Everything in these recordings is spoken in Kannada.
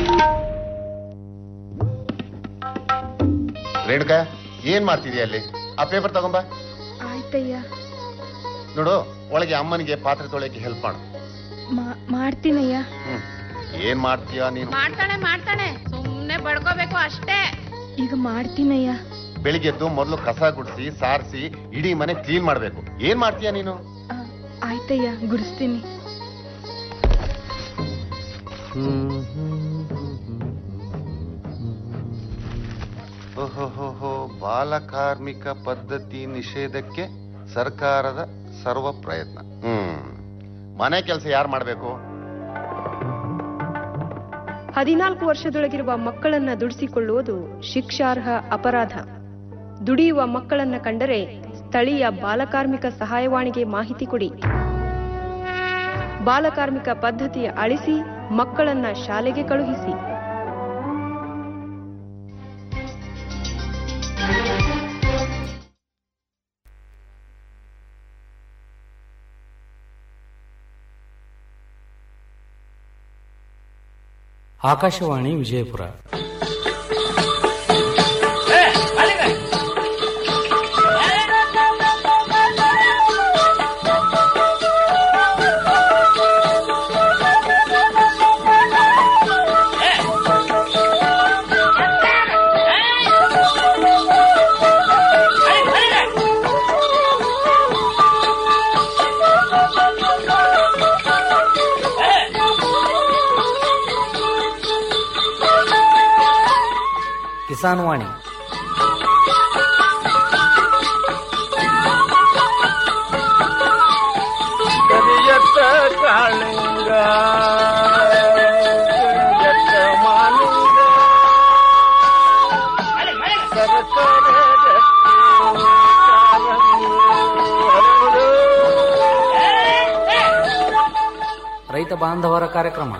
ರೇಣುಕಾ ಏನ್ ಮಾಡ್ತಿದ್ಯಾ ಅಲ್ಲಿ ಆ ಪೇಪರ್ ತಗೊಂಬ ಆಯ್ತಯ್ಯ ನೋಡು ಒಳಗೆ ಅಮ್ಮನಿಗೆ ಪಾತ್ರೆ ತೊಳೆಯಕ್ಕೆ ಹೆಲ್ಪ್ ಮಾಡು ಮಾ- ಮಾಡ್ತೀನಯ್ಯ ಹ್ಮ್ ಏನ್ ಮಾಡ್ತೀಯ ನೀನು ಮಾಡ್ತಾಳೆ ಮಾಡ್ತಾಳೆ ಸುಮ್ನೆ ಬಡ್ಕೋಬೇಕು ಅಷ್ಟೇ ಈಗ ಮಾಡ್ತೀನಯ್ಯ ಬೆಳಿಗ್ಗೆ ಎದ್ದು ಮೊದಲು ಕಸ ಗುಡಿಸಿ ಸಾರಿಸಿ ಇಡೀ ಮನೆ ಕ್ಲೀನ್ ಮಾಡ್ಬೇಕು ಏನ್ ಮಾಡ್ತೀಯ ನೀನು ಆ, ಆಯ್ತಯ್ಯ ಗುಡಿಸ್ತೀನಿ ಓಹೋಹೋಹೋ ಬಾಲ ಕಾರ್ಮಿಕ ಪದ್ಧತಿ ನಿಷೇಧಕ್ಕೆ ಸರ್ಕಾರದ ಸರ್ವ ಪ್ರಯತ್ನ ಹ್ಮ್ ಮನೆ ಕೆಲಸ ಯಾರು ಮಾಡ್ಬೇಕು ಹದಿನಾಲ್ಕು ವರ್ಷದೊಳಗಿರುವ ಮಕ್ಕಳನ್ನ ದುಡಿಸಿಕೊಳ್ಳುವುದು ಶಿಕ್ಷಾರ್ಹ ಅಪರಾಧ ದುಡಿಯುವ ಮಕ್ಕಳನ್ನ ಕಂಡರೆ ಸ್ಥಳೀಯ ಬಾಲಕಾರ್ಮಿಕ ಸಹಾಯವಾಣಿಗೆ ಮಾಹಿತಿ ಕೊಡಿ ಬಾಲಕಾರ್ಮಿಕ ಪದ್ಧತಿಯ ಅಳಿಸಿ ಮಕ್ಕಳನ್ನ ಶಾಲೆಗೆ ಕಳುಹಿಸಿ ಆಕಾಶವಾಣಿ ವಿಜಯಪುರ ಕಿಸಾನ್ ವಾಣಿ ಕರಿಯತ್ತ ಕಾಳಿಂಗ ಕರಿಯತ್ತ ಮಾಲಿಂಗ ಸರಸರ ಗಟ್ಟಿ ಕಾಲಂಗು ಹರಡು. ರೈತ ಬಾಂಧವರ ಕಾರ್ಯಕ್ರಮ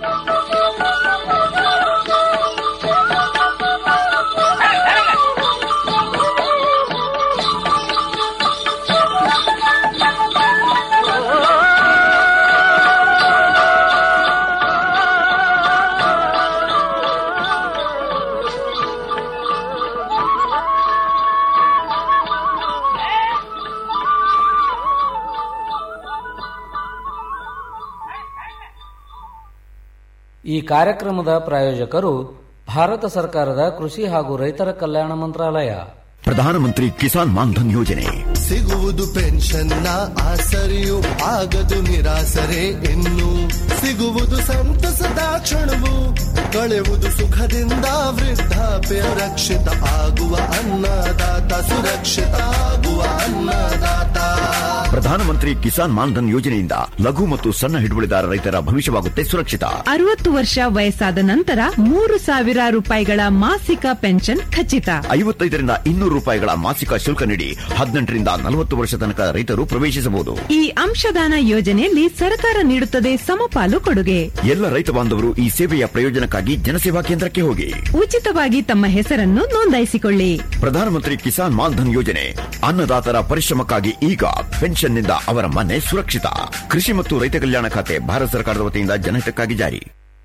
ಈ ಕಾರ್ಯಕ್ರಮದ ಪ್ರಾಯೋಜಕರು ಭಾರತ ಸರ್ಕಾರದ ಕೃಷಿ ಹಾಗೂ ರೈತರ ಕಲ್ಯಾಣ ಮಂತ್ರಾಲಯ ಪ್ರಧಾನಮಂತ್ರಿ ಕಿಸಾನ್ ಮಾನ್ಧನ್ ಯೋಜನೆ ಸಿಗುವುದು ಪೆನ್ಷನ್ನ ಆಸರೆಯು ಆಗದು ನಿರಾಸರೆ ಇನ್ನು ಸಿಗುವುದು ಸಂತಸದ ಕ್ಷಣವು ಕಳೆವುದು ಸುಖದಿಂದ ವೃದ್ಧಾಪ್ಯ ರಕ್ಷಿತ ಆಗುವ ಅನ್ನದಾತ ಸುರಕ್ಷಿತ ಆಗುವ ಅನ್ನದಾತ ಪ್ರಧಾನಮಂತ್ರಿ ಕಿಸಾನ್ ಮಾನ್ಧನ್ ಯೋಜನೆಯಿಂದ ಲಘು ಮತ್ತು ಸಣ್ಣ ಹಿಡುವಳಿದಾರ ರೈತರ ಭವಿಷ್ಯವಾಗುತ್ತೆ ಸುರಕ್ಷಿತ ಅರವತ್ತು ವರ್ಷ ವಯಸ್ಸಾದ ನಂತರ ಮೂರು ಸಾವಿರ ರೂಪಾಯಿಗಳ ಮಾಸಿಕ ಪೆನ್ಷನ್ ಖಚಿತ ಐವತ್ತೈದರಿಂದ ಇನ್ನೂರು ರೂಪಾಯಿಗಳ ಮಾಸಿಕ ಶುಲ್ಕ ನೀಡಿ ಹದಿನೆಂಟರಿಂದ ನಲವತ್ತು ವರ್ಷ ತನಕ ರೈತರು ಪ್ರವೇಶಿಸಬಹುದು ಈ ಅಂಶದಾನ ಯೋಜನೆಯಲ್ಲಿ ಸರ್ಕಾರ ನೀಡುತ್ತದೆ ಸಮಪಾಲು ಕೊಡುಗೆ ಎಲ್ಲ ರೈತ ಬಾಂಧವರು ಈ ಸೇವೆಯ ಪ್ರಯೋಜನಕ್ಕಾಗಿ ಜನಸೇವಾ ಕೇಂದ್ರಕ್ಕೆ ಹೋಗಿ ಉಚಿತವಾಗಿ ತಮ್ಮ ಹೆಸರನ್ನು ನೋಂದಾಯಿಸಿಕೊಳ್ಳಿ ಪ್ರಧಾನಮಂತ್ರಿ ಕಿಸಾನ್ ಮಾನ್ಧನ್ ಯೋಜನೆ ಅನ್ನದಾತರ ಪರಿಶ್ರಮಕ್ಕಾಗಿ ಈಗ ಪೆನ್ಷನ್ನಿಂದ ಅವರ ಮನೆ ಸುರಕ್ಷಿತ ಕೃಷಿ ಮತ್ತು ರೈತ ಕಲ್ಯಾಣ ಖಾತೆ ಭಾರತ ಸರ್ಕಾರದ ವತಿಯಿಂದ ಜನಹಿತಕ್ಕಾಗಿ ಜಾರಿ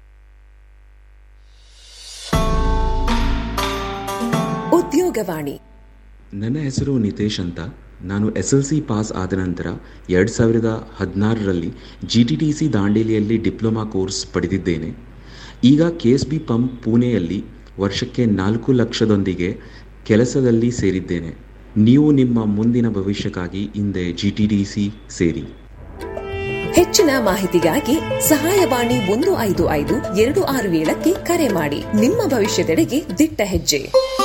ಉದ್ಯೋಗವಾಣಿ ನನ್ನ ಹೆಸರು ನಿತೇಶ್ ಅಂತ ನಾನು ಎಸ್ ಎಲ್ ಸಿ ಪಾಸ್ ಆದ ನಂತರ ಎರಡು ಸಾವಿರದ ಹದಿನಾರರಲ್ಲಿ ಜಿ ಟಿ ಟಿ ಸಿ ದಾಂಡೇಲಿಯಲ್ಲಿ ಡಿಪ್ಲೊಮಾ ಕೋರ್ಸ್ ಪಡೆದಿದ್ದೇನೆ ಈಗ ಕೆ ಎಸ್ ಬಿ ಪಂಪ್ ಪುಣೆಯಲ್ಲಿ ವರ್ಷಕ್ಕೆ ನಾಲ್ಕು ಲಕ್ಷದೊಂದಿಗೆ ಕೆಲಸದಲ್ಲಿ ಸೇರಿದ್ದೇನೆ ನೀವು ನಿಮ್ಮ ಮುಂದಿನ ಭವಿಷ್ಯಕ್ಕಾಗಿ ಹಿಂದೆ ಜಿ ಟಿ ಟಿ ಸಿ ಸೇರಿ ಹೆಚ್ಚಿನ ಮಾಹಿತಿಗಾಗಿ ಸಹಾಯವಾಣಿ ಒಂದು ಐದು ಐದು ಎರಡು ಆರು ಏಳಕ್ಕೆ ಕರೆ ಮಾಡಿ ನಿಮ್ಮ ಭವಿಷ್ಯದೆಡೆಗೆ ದಿಟ್ಟ ಹೆಜ್ಜೆ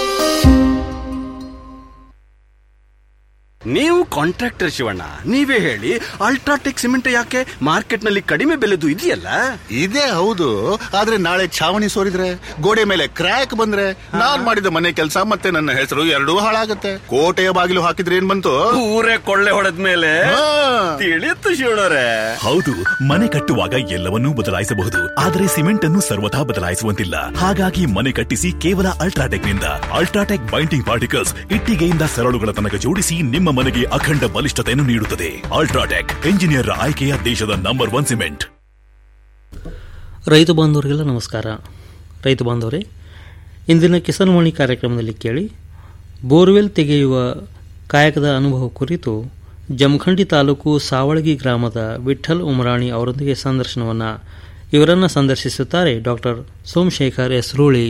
ನೀವು ಕಾಂಟ್ರಾಕ್ಟರ್ ಶಿವಣ್ಣ ನೀವೇ ಹೇಳಿ ಅಲ್ಟ್ರಾಟೆಕ್ ಸಿಮೆಂಟ್ ಯಾಕೆ ಮಾರ್ಕೆಟ್ ನಲ್ಲಿ ಕಡಿಮೆ ಬೆಲೆದು ಇದೆಯಲ್ಲ ಇದೇ ಹೌದು ಆದ್ರೆ ನಾಳೆ ಛಾವಣಿ ಸೋರಿದ್ರೆ ಗೋಡೆ ಮೇಲೆ ಕ್ರ್ಯಾಕ್ ಬಂದ್ರೆ ನಾನ್ ಮಾಡಿದ ಮನೆ ಕೆಲಸ ಮತ್ತೆ ನನ್ನ ಹೆಸರು ಎರಡೂ ಹಾಳಾಗತ್ತೆ ಕೋಟೆಯ ಬಾಗಿಲು ಹಾಕಿದ್ರೆ ಏನ್ ಬಂತು ಊರೇ ಕೊಳ್ಳೆ ಹೊಡೆದ ಮೇಲೆ ತಿಳಿಯುತ್ತು ಶಿವಣ್ಣರೇ ಹೌದು ಮನೆ ಕಟ್ಟುವಾಗ ಎಲ್ಲವನ್ನೂ ಬದಲಾಯಿಸಬಹುದು ಆದರೆ ಸಿಮೆಂಟ್ ಅನ್ನು ಸರ್ವಥಾ ಬದಲಾಯಿಸುವಂತಿಲ್ಲ ಹಾಗಾಗಿ ಮನೆ ಕಟ್ಟಿಸಿ ಕೇವಲ ಅಲ್ಟ್ರಾಟೆಕ್ ನಿಂದ ಅಲ್ಟ್ರಾಟೆಕ್ ಬೈಂಡಿಂಗ್ ಪಾರ್ಟಿಕಲ್ಸ್ ಇಟ್ಟಿಗೆಯಿಂದ ಸರಳುಗಳ ತನಕ ಜೋಡಿಸಿ ನಿಮ್ಮ ಮನೆಗೆ ಅಖಂಡ ಬಲಿಷ್ಠತೆಯನ್ನು ನೀಡುತ್ತದೆ ಅಲ್ಟ್ರಾಟೆಕ್ ಎಂಜಿನಿಯರ್ ಆಯ್ಕೆಯ ದೇಶದ ನಂಬರ್ ಒನ್ ಸಿಮೆಂಟ್ ರೈತ ಬಾಂಧವರಿಗೆಲ್ಲ ನಮಸ್ಕಾರ ರೈತ ಬಾಂಧವರೇ ಇಂದಿನ ಕಿಸಾನ್ವಾಣಿ ಕಾರ್ಯಕ್ರಮದಲ್ಲಿ ಕೇಳಿ ಬೋರ್ವೆಲ್ ತೆಗೆಯುವ ಕಾಯಕದ ಅನುಭವ ಕುರಿತು ಜಮಖಂಡಿ ತಾಲೂಕು ಸಾವಳಗಿ ಗ್ರಾಮದ ವಿಠಲ್ ಉಮರಾಣಿ ಅವರೊಂದಿಗೆ ಸಂದರ್ಶನವನ್ನು ಇವರನ್ನು ಸಂದರ್ಶಿಸುತ್ತಾರೆ ಡಾಕ್ಟರ್ ಸೋಮಶೇಖರ್ ಎಸ್ ರೂಳಿ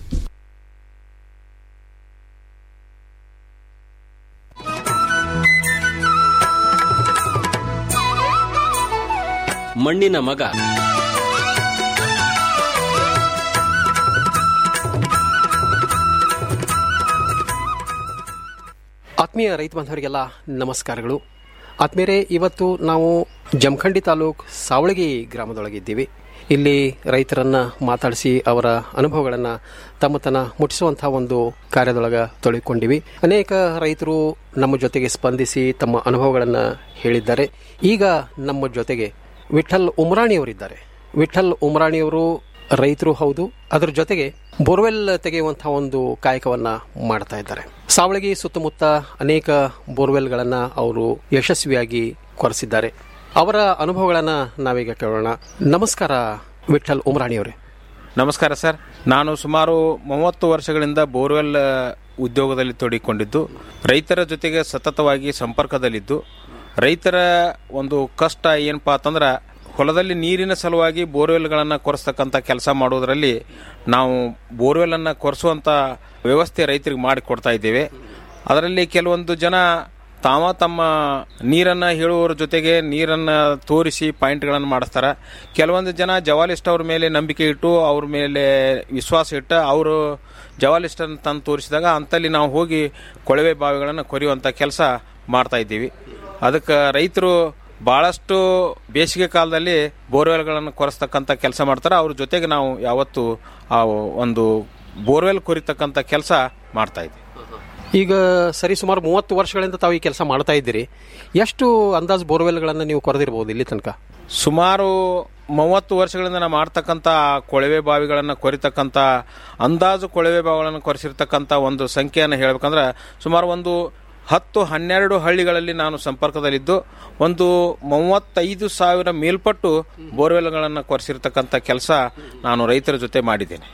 ಮಣ್ಣಿನ ಮಗ ಆತ್ಮೀಯ ರೈತ ಬಾಂಧವರಿಗೆಲ್ಲ ನಮಸ್ಕಾರಗಳು ಆತ್ಮೀಯರೇ ಇವತ್ತು ನಾವು ಜಮಖಂಡಿ ತಾಲೂಕ್ ಸಾವಳಗಿ ಗ್ರಾಮದೊಳಗಿದ್ದೀವಿ ಇಲ್ಲಿ ರೈತರನ್ನ ಮಾತಾಡಿಸಿ ಅವರ ಅನುಭವಗಳನ್ನು ತಮ್ಮ ತನ ಮುಟ್ಟಿಸುವಂತಹ ಒಂದು ಕಾರ್ಯದೊಳಗ ತೊಡಗಿಕೊಂಡಿವಿ ಅನೇಕ ರೈತರು ನಮ್ಮ ಜೊತೆಗೆ ಸ್ಪಂದಿಸಿ ತಮ್ಮ ಅನುಭವಗಳನ್ನು ಹೇಳಿದ್ದಾರೆ ಈಗ ನಮ್ಮ ಜೊತೆಗೆ ವಿಠಲ್ ಉಮ್ರಾಣಿಯವರಿದ್ದಾರೆ ವಿಠಲ್ ಉಮ್ರಾಣಿಯವರು ರೈತರು ಹೌದು ಅದರ ಜೊತೆಗೆ ಬೋರ್ವೆಲ್ ತೆಗೆಯುವಂತಹ ಒಂದು ಕಾಯಕವನ್ನ ಮಾಡ್ತಾ ಇದ್ದಾರೆ ಸಾವಳಗಿ ಸುತ್ತಮುತ್ತ ಅನೇಕ ಬೋರ್ವೆಲ್ಗಳನ್ನ ಅವರು ಯಶಸ್ವಿಯಾಗಿ ಕೊರೆಸಿದ್ದಾರೆ ಅವರ ಅನುಭವಗಳನ್ನ ನಾವೀಗ ಕೇಳೋಣ ನಮಸ್ಕಾರ ವಿಠಲ್ ಉಮ್ರಾಣಿಯವರೇ ನಮಸ್ಕಾರ ಸರ್ ನಾನು ಸುಮಾರು ಮೂವತ್ತು ವರ್ಷಗಳಿಂದ ಬೋರ್ವೆಲ್ ಉದ್ಯೋಗದಲ್ಲಿ ತೊಡಗಿಕೊಂಡಿದ್ದು ರೈತರ ಜೊತೆಗೆ ಸತತವಾಗಿ ಸಂಪರ್ಕದಲ್ಲಿದ್ದು ರೈತರ ಒಂದು ಕಷ್ಟ ಏನಪ್ಪಾ ಅಂತಂದ್ರೆ ಹೊಲದಲ್ಲಿ ನೀರಿನ ಸಲುವಾಗಿ ಬೋರ್ವೆಲ್ಗಳನ್ನು ಕೊರೆಸ್ತಕ್ಕಂಥ ಕೆಲಸ ಮಾಡೋದರಲ್ಲಿ ನಾವು ಬೋರ್ವೆಲನ್ನು ಕೊರೆಸುವಂಥ ವ್ಯವಸ್ಥೆ ರೈತರಿಗೆ ಮಾಡಿಕೊಡ್ತಾ ಇದ್ದೇವೆ ಅದರಲ್ಲಿ ಕೆಲವೊಂದು ಜನ ತಾವ ತಮ್ಮ ನೀರನ್ನು ಹೇಳುವವರ ಜೊತೆಗೆ ನೀರನ್ನು ತೋರಿಸಿ ಪಾಯಿಂಟ್ಗಳನ್ನು ಮಾಡಿಸ್ತಾರೆ ಕೆಲವೊಂದು ಜನ ಜವಾಲಿಸ್ಟ್ ಅವ್ರ ಮೇಲೆ ನಂಬಿಕೆ ಇಟ್ಟು ಅವ್ರ ಮೇಲೆ ವಿಶ್ವಾಸ ಇಟ್ಟು ಅವರು ಜವಾಲಿಸ್ಟನ್ನು ತಂದು ತೋರಿಸಿದಾಗ ಅಂತಲ್ಲಿ ನಾವು ಹೋಗಿ ಕೊಳವೆ ಬಾವಿಗಳನ್ನು ಕೊರೆಯುವಂಥ ಕೆಲಸ ಮಾಡ್ತಾ ಇದ್ದೀವಿ ಅದಕ್ಕೆ ರೈತರು ಭಾಳಷ್ಟು ಬೇಸಿಗೆ ಕಾಲದಲ್ಲಿ ಬೋರ್ವೆಲ್ಗಳನ್ನು ಕೊರೆಸ್ತಕ್ಕಂಥ ಕೆಲಸ ಮಾಡ್ತಾರೆ ಅವ್ರ ಜೊತೆಗೆ ನಾವು ಯಾವತ್ತು ಆ ಒಂದು ಬೋರ್ವೆಲ್ ಕೊರಿತಕ್ಕಂಥ ಕೆಲಸ ಮಾಡ್ತಾ ಇದ್ದೀವಿ ಈಗ ಸರಿ ಸುಮಾರು ಮೂವತ್ತು ವರ್ಷಗಳಿಂದ ತಾವು ಈ ಕೆಲಸ ಮಾಡ್ತಾ ಇದ್ದೀರಿ ಎಷ್ಟು ಅಂದಾಜು ಬೋರ್ವೆಲ್ಗಳನ್ನು ನೀವು ಕೊರೆದಿರಬಹುದು ಇಲ್ಲಿ ತನಕ ಸುಮಾರು ಮೂವತ್ತು ವರ್ಷಗಳಿಂದ ನಾವು ಮಾಡ್ತಕ್ಕಂಥ ಕೊಳವೆ ಬಾವಿಗಳನ್ನು ಕೊರಿತಕ್ಕಂಥ ಅಂದಾಜು ಕೊಳವೆ ಬಾವಿಗಳನ್ನು ಕೊರೆಸಿರ್ತಕ್ಕಂಥ ಒಂದು ಸಂಖ್ಯೆಯನ್ನು ಹೇಳ್ಬೇಕಂದ್ರೆ ಸುಮಾರು ಒಂದು ಹತ್ತು ಹನ್ನೆರಡು ಹಳ್ಳಿಗಳಲ್ಲಿ ನಾನು ಸಂಪರ್ಕದಲ್ಲಿದ್ದು ಒಂದು ಮೂವತ್ತೈದು ಸಾವಿರ ಮೇಲ್ಪಟ್ಟು ಬೋರ್ವೆಲ್ಗಳನ್ನು ಕೊರೆಸಿರ್ತಕ್ಕಂಥ ಕೆಲಸ ನಾನು ರೈತರ ಜೊತೆ ಮಾಡಿದ್ದೇನೆ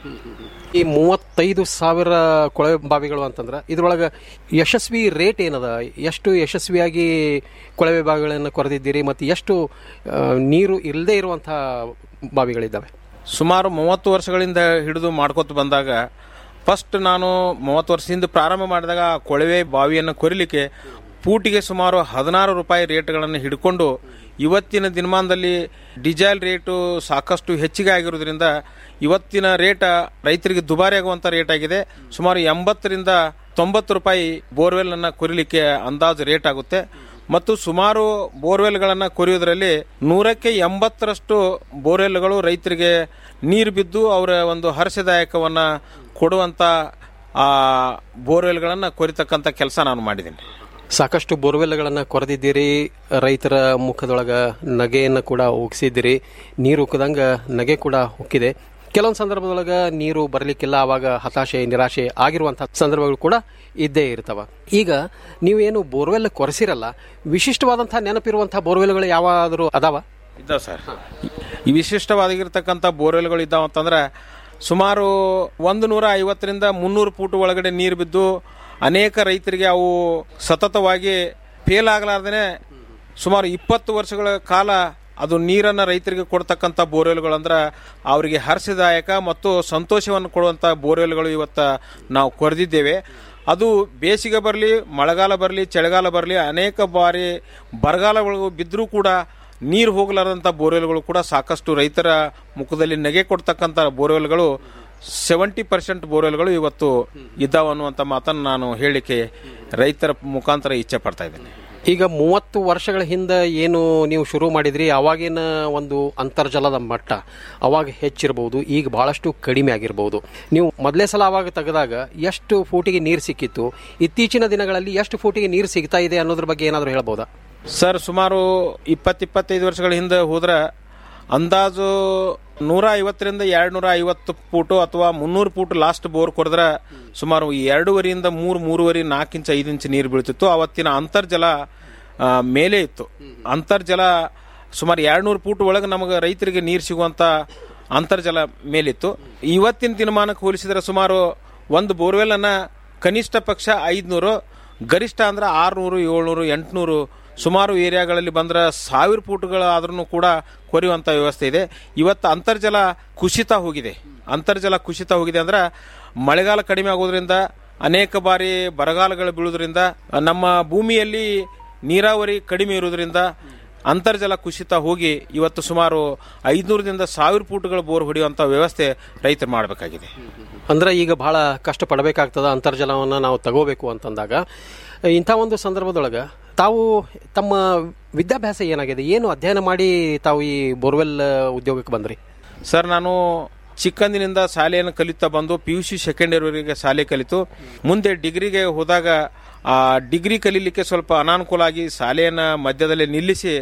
ಈ ಮೂವತ್ತೈದು ಸಾವಿರ ಕೊಳವೆ ಬಾವಿಗಳು ಅಂತಂದ್ರೆ ಇದ್ರೊಳಗೆ ಯಶಸ್ವಿ ರೇಟ್ ಏನದ ಎಷ್ಟು ಯಶಸ್ವಿಯಾಗಿ ಕೊಳವೆ ಬಾವಿಗಳನ್ನು ಕೊರೆದಿದ್ದೀರಿ ಮತ್ತು ಎಷ್ಟು ಆ, ನೀರು ಇಲ್ಲದೆ ಇರುವಂತಹ ಬಾವಿಗಳಿದ್ದಾವೆ ಸುಮಾರು ಮೂವತ್ತು ವರ್ಷಗಳಿಂದ ಹಿಡಿದು ಮಾಡ್ಕೊತ ಬಂದಾಗ ಫಸ್ಟ್ ನಾನು ಮೂವತ್ತು ವರ್ಷದಿಂದ ಪ್ರಾರಂಭ ಮಾಡಿದಾಗ ಆ ಕೊಳವೆ ಬಾವಿಯನ್ನು ಕೊರಿಲಿಕ್ಕೆ ಪೂಟಿಗೆ ಸುಮಾರು ಹದಿನಾರು ರೂಪಾಯಿ ರೇಟ್ಗಳನ್ನು ಹಿಡ್ಕೊಂಡು ಇವತ್ತಿನ ದಿನಮಾನದಲ್ಲಿ ಡಿಸೇಲ್ ರೇಟು ಸಾಕಷ್ಟು ಹೆಚ್ಚಿಗೆ ಆಗಿರೋದ್ರಿಂದ ಇವತ್ತಿನ ರೇಟ ರೈತರಿಗೆ ದುಬಾರಿ ಆಗುವಂಥ ರೇಟ್ ಆಗಿದೆ ಸುಮಾರು ಎಂಬತ್ತರಿಂದ ತೊಂಬತ್ತು ರೂಪಾಯಿ ಬೋರ್ವೆಲ್ ಅನ್ನ ಕೊರಿಲಿಕ್ಕೆ ಅಂದಾಜು ರೇಟ್ ಆಗುತ್ತೆ ಮತ್ತು ಸುಮಾರು ಬೋರ್ವೆಲ್ಗಳನ್ನು ಕೊರೆಯೋದ್ರಲ್ಲಿ ನೂರಕ್ಕೆ ಎಂಬತ್ತರಷ್ಟು ಬೋರ್ವೆಲ್ಗಳು ರೈತರಿಗೆ ನೀರು ಬಿದ್ದು ಅವರ ಒಂದು ಹರ್ಷದಾಯಕವನ್ನು ಕೊಡುವಂಥ ಆ ಬೋರ್ವೆಲ್ಗಳನ್ನು ಕೊರಿತಕ್ಕಂಥ ಕೆಲಸ ನಾನು ಮಾಡಿದ್ದೀನಿ ಸಾಕಷ್ಟು ಬೋರ್ವೆಲ್ಗಳನ್ನು ಕೊರೆದಿದ್ದೀರಿ ರೈತರ ಮುಖದೊಳಗ ನಗೆಯನ್ನು ಕೂಡ ಉಗಿಸಿದ್ದೀರಿ ನೀರು ಉಕ್ಕದಂಗ ನಗೆ ಕೂಡ ಉಕ್ಕಿದೆ ಕೆಲವೊಂದು ಸಂದರ್ಭದೊಳಗ ನೀರು ಬರಲಿಕ್ಕಿಲ್ಲ ಆವಾಗ ಹತಾಶೆ ನಿರಾಶೆ ಆಗಿರುವಂತಹ ಸಂದರ್ಭಗಳು ಕೂಡ ಇದ್ದೇ ಇರ್ತಾವ ಈಗ ನೀವೇನು ಬೋರ್ವೆಲ್ ಕೊರೆಸಿರಲ್ಲ ವಿಶಿಷ್ಟವಾದಂತಹ ನೆನಪಿರುವಂತಹ ಬೋರ್ವೆಲ್ಗಳು ಯಾವಾದರೂ ಅದಾವ ಇದ್ದಾವೆ ಸರ್ ಈ ವಿಶಿಷ್ಟವಾಗಿರ್ತಕ್ಕಂಥ ಬೋರ್ವೆಲ್ಗಳು ಇದ್ದಾವ ಅಂತಂದ್ರೆ ಸುಮಾರು ಒಂದು ನೂರ ಐವತ್ತರಿಂದ ಮುನ್ನೂರು ಫೂಟ್ ಒಳಗಡೆ ನೀರು ಬಿದ್ದು ಅನೇಕ ರೈತರಿಗೆ ಅವು ಸತತವಾಗಿ ಫೇಲ್ ಆಗಲಾರ್ದೇ ಸುಮಾರು ಇಪ್ಪತ್ತು ವರ್ಷಗಳ ಕಾಲ ಅದು ನೀರನ್ನು ರೈತರಿಗೆ ಕೊಡ್ತಕ್ಕಂಥ ಬೋರ್ವೆಲ್ಗಳು ಅಂದ್ರೆ ಅವರಿಗೆ ಹರ್ಷದಾಯಕ ಮತ್ತು ಸಂತೋಷವನ್ನು ಕೊಡುವಂಥ ಬೋರ್ವೆಲ್ಗಳು ಇವತ್ತು ನಾವು ಕೊರೆದಿದ್ದೇವೆ ಅದು ಬೇಸಿಗೆ ಬರಲಿ ಮಳೆಗಾಲ ಬರಲಿ ಚಳಿಗಾಲ ಬರಲಿ ಅನೇಕ ಬಾರಿ ಬರಗಾಲಗಳು ಬಿದ್ದರೂ ಕೂಡ ನೀರು ಹೋಗಲಾರದಂಥ ಬೋರ್ವೆಲ್ಗಳು ಕೂಡ ಸಾಕಷ್ಟು ರೈತರ ಮುಖದಲ್ಲಿ ನೆಗೆ ಕೊಡ್ತಕ್ಕಂಥ ಬೋರ್ವೆಲ್ಗಳು ಸೆವೆಂಟಿ ಪರ್ಸೆಂಟ್ ಬೋರ್ವೆಲ್ಗಳು ಇವತ್ತು ಇದ್ದಾವೆ ಅನ್ನುವಂಥ ಮಾತನ್ನು ನಾನು ಹೇಳಲಿಕ್ಕೆ ರೈತರ ಮುಖಾಂತರ ಇಚ್ಛೆ ಪಡ್ತಾ ಇದ್ದೇನೆ ಈಗ ಮೂವತ್ತು ವರ್ಷಗಳ ಹಿಂದೆ ಏನು ನೀವು ಶುರು ಮಾಡಿದ್ರಿ ಅವಾಗಿನ ಒಂದು ಅಂತರ್ಜಲದ ಮಟ್ಟ ಅವಾಗ ಹೆಚ್ಚಿರಬಹುದು ಈಗ ಬಹಳಷ್ಟು ಕಡಿಮೆ ಆಗಿರಬಹುದು ನೀವು ಮೊದಲೇ ಸಲ ಅವಾಗ ತೆಗೆದಾಗ ಎಷ್ಟು ಫೂಟಿಗೆ ನೀರು ಸಿಕ್ಕಿತ್ತು ಇತ್ತೀಚಿನ ದಿನಗಳಲ್ಲಿ ಎಷ್ಟು ಫೂಟಿಗೆ ನೀರು ಸಿಗ್ತಾ ಇದೆ ಅನ್ನೋದ್ರ ಬಗ್ಗೆ ಏನಾದರೂ ಹೇಳ್ಬೋದಾ ಸರ್ ಸುಮಾರು ಇಪ್ಪತ್ತಿಪ್ಪತ್ತೈದು ವರ್ಷಗಳ ಹಿಂದೆ ಹೋದ್ರೆ ಅಂದಾಜು ನೂರ ಐವತ್ತರಿಂದ ಎರಡು ನೂರ ಐವತ್ತು ಫೂಟು ಅಥವಾ ಮುನ್ನೂರು ಫೂಟ್ ಲಾಸ್ಟ್ ಬೋರ್ ಕೊರೆದ್ರೆ ಸುಮಾರು ಎರಡೂವರೆಯಿಂದ ಮೂರು ಮೂರುವರೆ ನಾಲ್ಕು ಇಂಚ್ ಐದು ಇಂಚ್ ನೀರು ಬೀಳ್ತಿತ್ತು ಅವತ್ತಿನ ಅಂತರ್ಜಲ ಆ, ಮೇಲೆ ಇತ್ತು ಅಂತರ್ಜಲ ಸುಮಾರು ಎರಡು ನೂರು ಫೂಟ್ ಒಳಗೆ ನಮಗೆ ರೈತರಿಗೆ ನೀರು ಸಿಗುವಂಥ ಅಂತರ್ಜಲ ಮೇಲಿತ್ತು ಇವತ್ತಿನ ದಿನಮಾನಕ್ಕೆ ಹೋಲಿಸಿದರೆ ಸುಮಾರು ಒಂದು ಬೋರ್ವೆಲ್ ಅನ್ನ ಕನಿಷ್ಠ ಪಕ್ಷ ಐದ್ನೂರು ಗರಿಷ್ಠ ಅಂದ್ರೆ ಆರ್ನೂರು ಏಳ್ನೂರು ಎಂಟುನೂರು ಸುಮಾರು ಏರಿಯಾಗಳಲ್ಲಿ ಬಂದ್ರೆ ಸಾವಿರ ಫೂಟ್ಗಳಾದ್ರೂ ಕೂಡ ಕೊರೆಯುವಂಥ ವ್ಯವಸ್ಥೆ ಇದೆ ಇವತ್ತು ಅಂತರ್ಜಲ ಕುಸಿತ ಹೋಗಿದೆ ಅಂತರ್ಜಲ ಕುಸಿತ ಹೋಗಿದೆ ಅಂದ್ರೆ ಮಳೆಗಾಲ ಕಡಿಮೆ ಆಗೋದ್ರಿಂದ ಅನೇಕ ಬಾರಿ ಬರಗಾಲಗಳು ಬೀಳೋದ್ರಿಂದ ನಮ್ಮ ಭೂಮಿಯಲ್ಲಿ ನೀರಾವರಿ ಕಡಿಮೆ ಇರೋದ್ರಿಂದ ಅಂತರ್ಜಲ ಕುಸಿತ ಹೋಗಿ ಇವತ್ತು ಸುಮಾರು ಐದುನೂರದಿಂದ ಸಾವಿರ ಫೂಟ್ಗಳ ಬೋರ್ ಹೊಡೆಯುವಂಥ ವ್ಯವಸ್ಥೆ ರೈತರು ಮಾಡಬೇಕಾಗಿದೆ ಅಂದ್ರೆ ಈಗ ಬಹಳ ಕಷ್ಟ ಪಡಬೇಕಾಗ್ತದ ಅಂತರ್ಜಲವನ್ನು ನಾವು ತಗೋಬೇಕು ಅಂತಂದಾಗ ಇಂಥ ಒಂದು ಸಂದರ್ಭದೊಳಗೆ ತಾವು ತಮ್ಮ ವಿದ್ಯಾಭ್ಯಾಸ ಏನಾಗಿದೆ ಏನು ಅಧ್ಯಯನ ಮಾಡಿ ತಾವು ಈ ಬೋರ್ವೆಲ್ ಉದ್ಯೋಗಕ್ಕೆ ಬಂದ್ರಿ ಸರ್ ನಾನು ಚಿಕ್ಕಂದಿನಿಂದ ಶಾಲೆಯನ್ನು ಕಲಿತಾ ಬಂದು ಪಿ ಯು ಸಿ ಸೆಕೆಂಡ್ ಇಯರ್ವರೆಗೆ ಶಾಲೆ ಕಲಿತು ಮುಂದೆ ಡಿಗ್ರಿಗೆ ಹೋದಾಗ ಆ ಡಿಗ್ರಿ ಕಲೀಲಿಕ್ಕೆ ಸ್ವಲ್ಪ ಅನಾನುಕೂಲ ಆಗಿ ಶಾಲೆಯನ್ನು ಮಧ್ಯದಲ್ಲೇ ನಿಲ್ಲಿಸಿ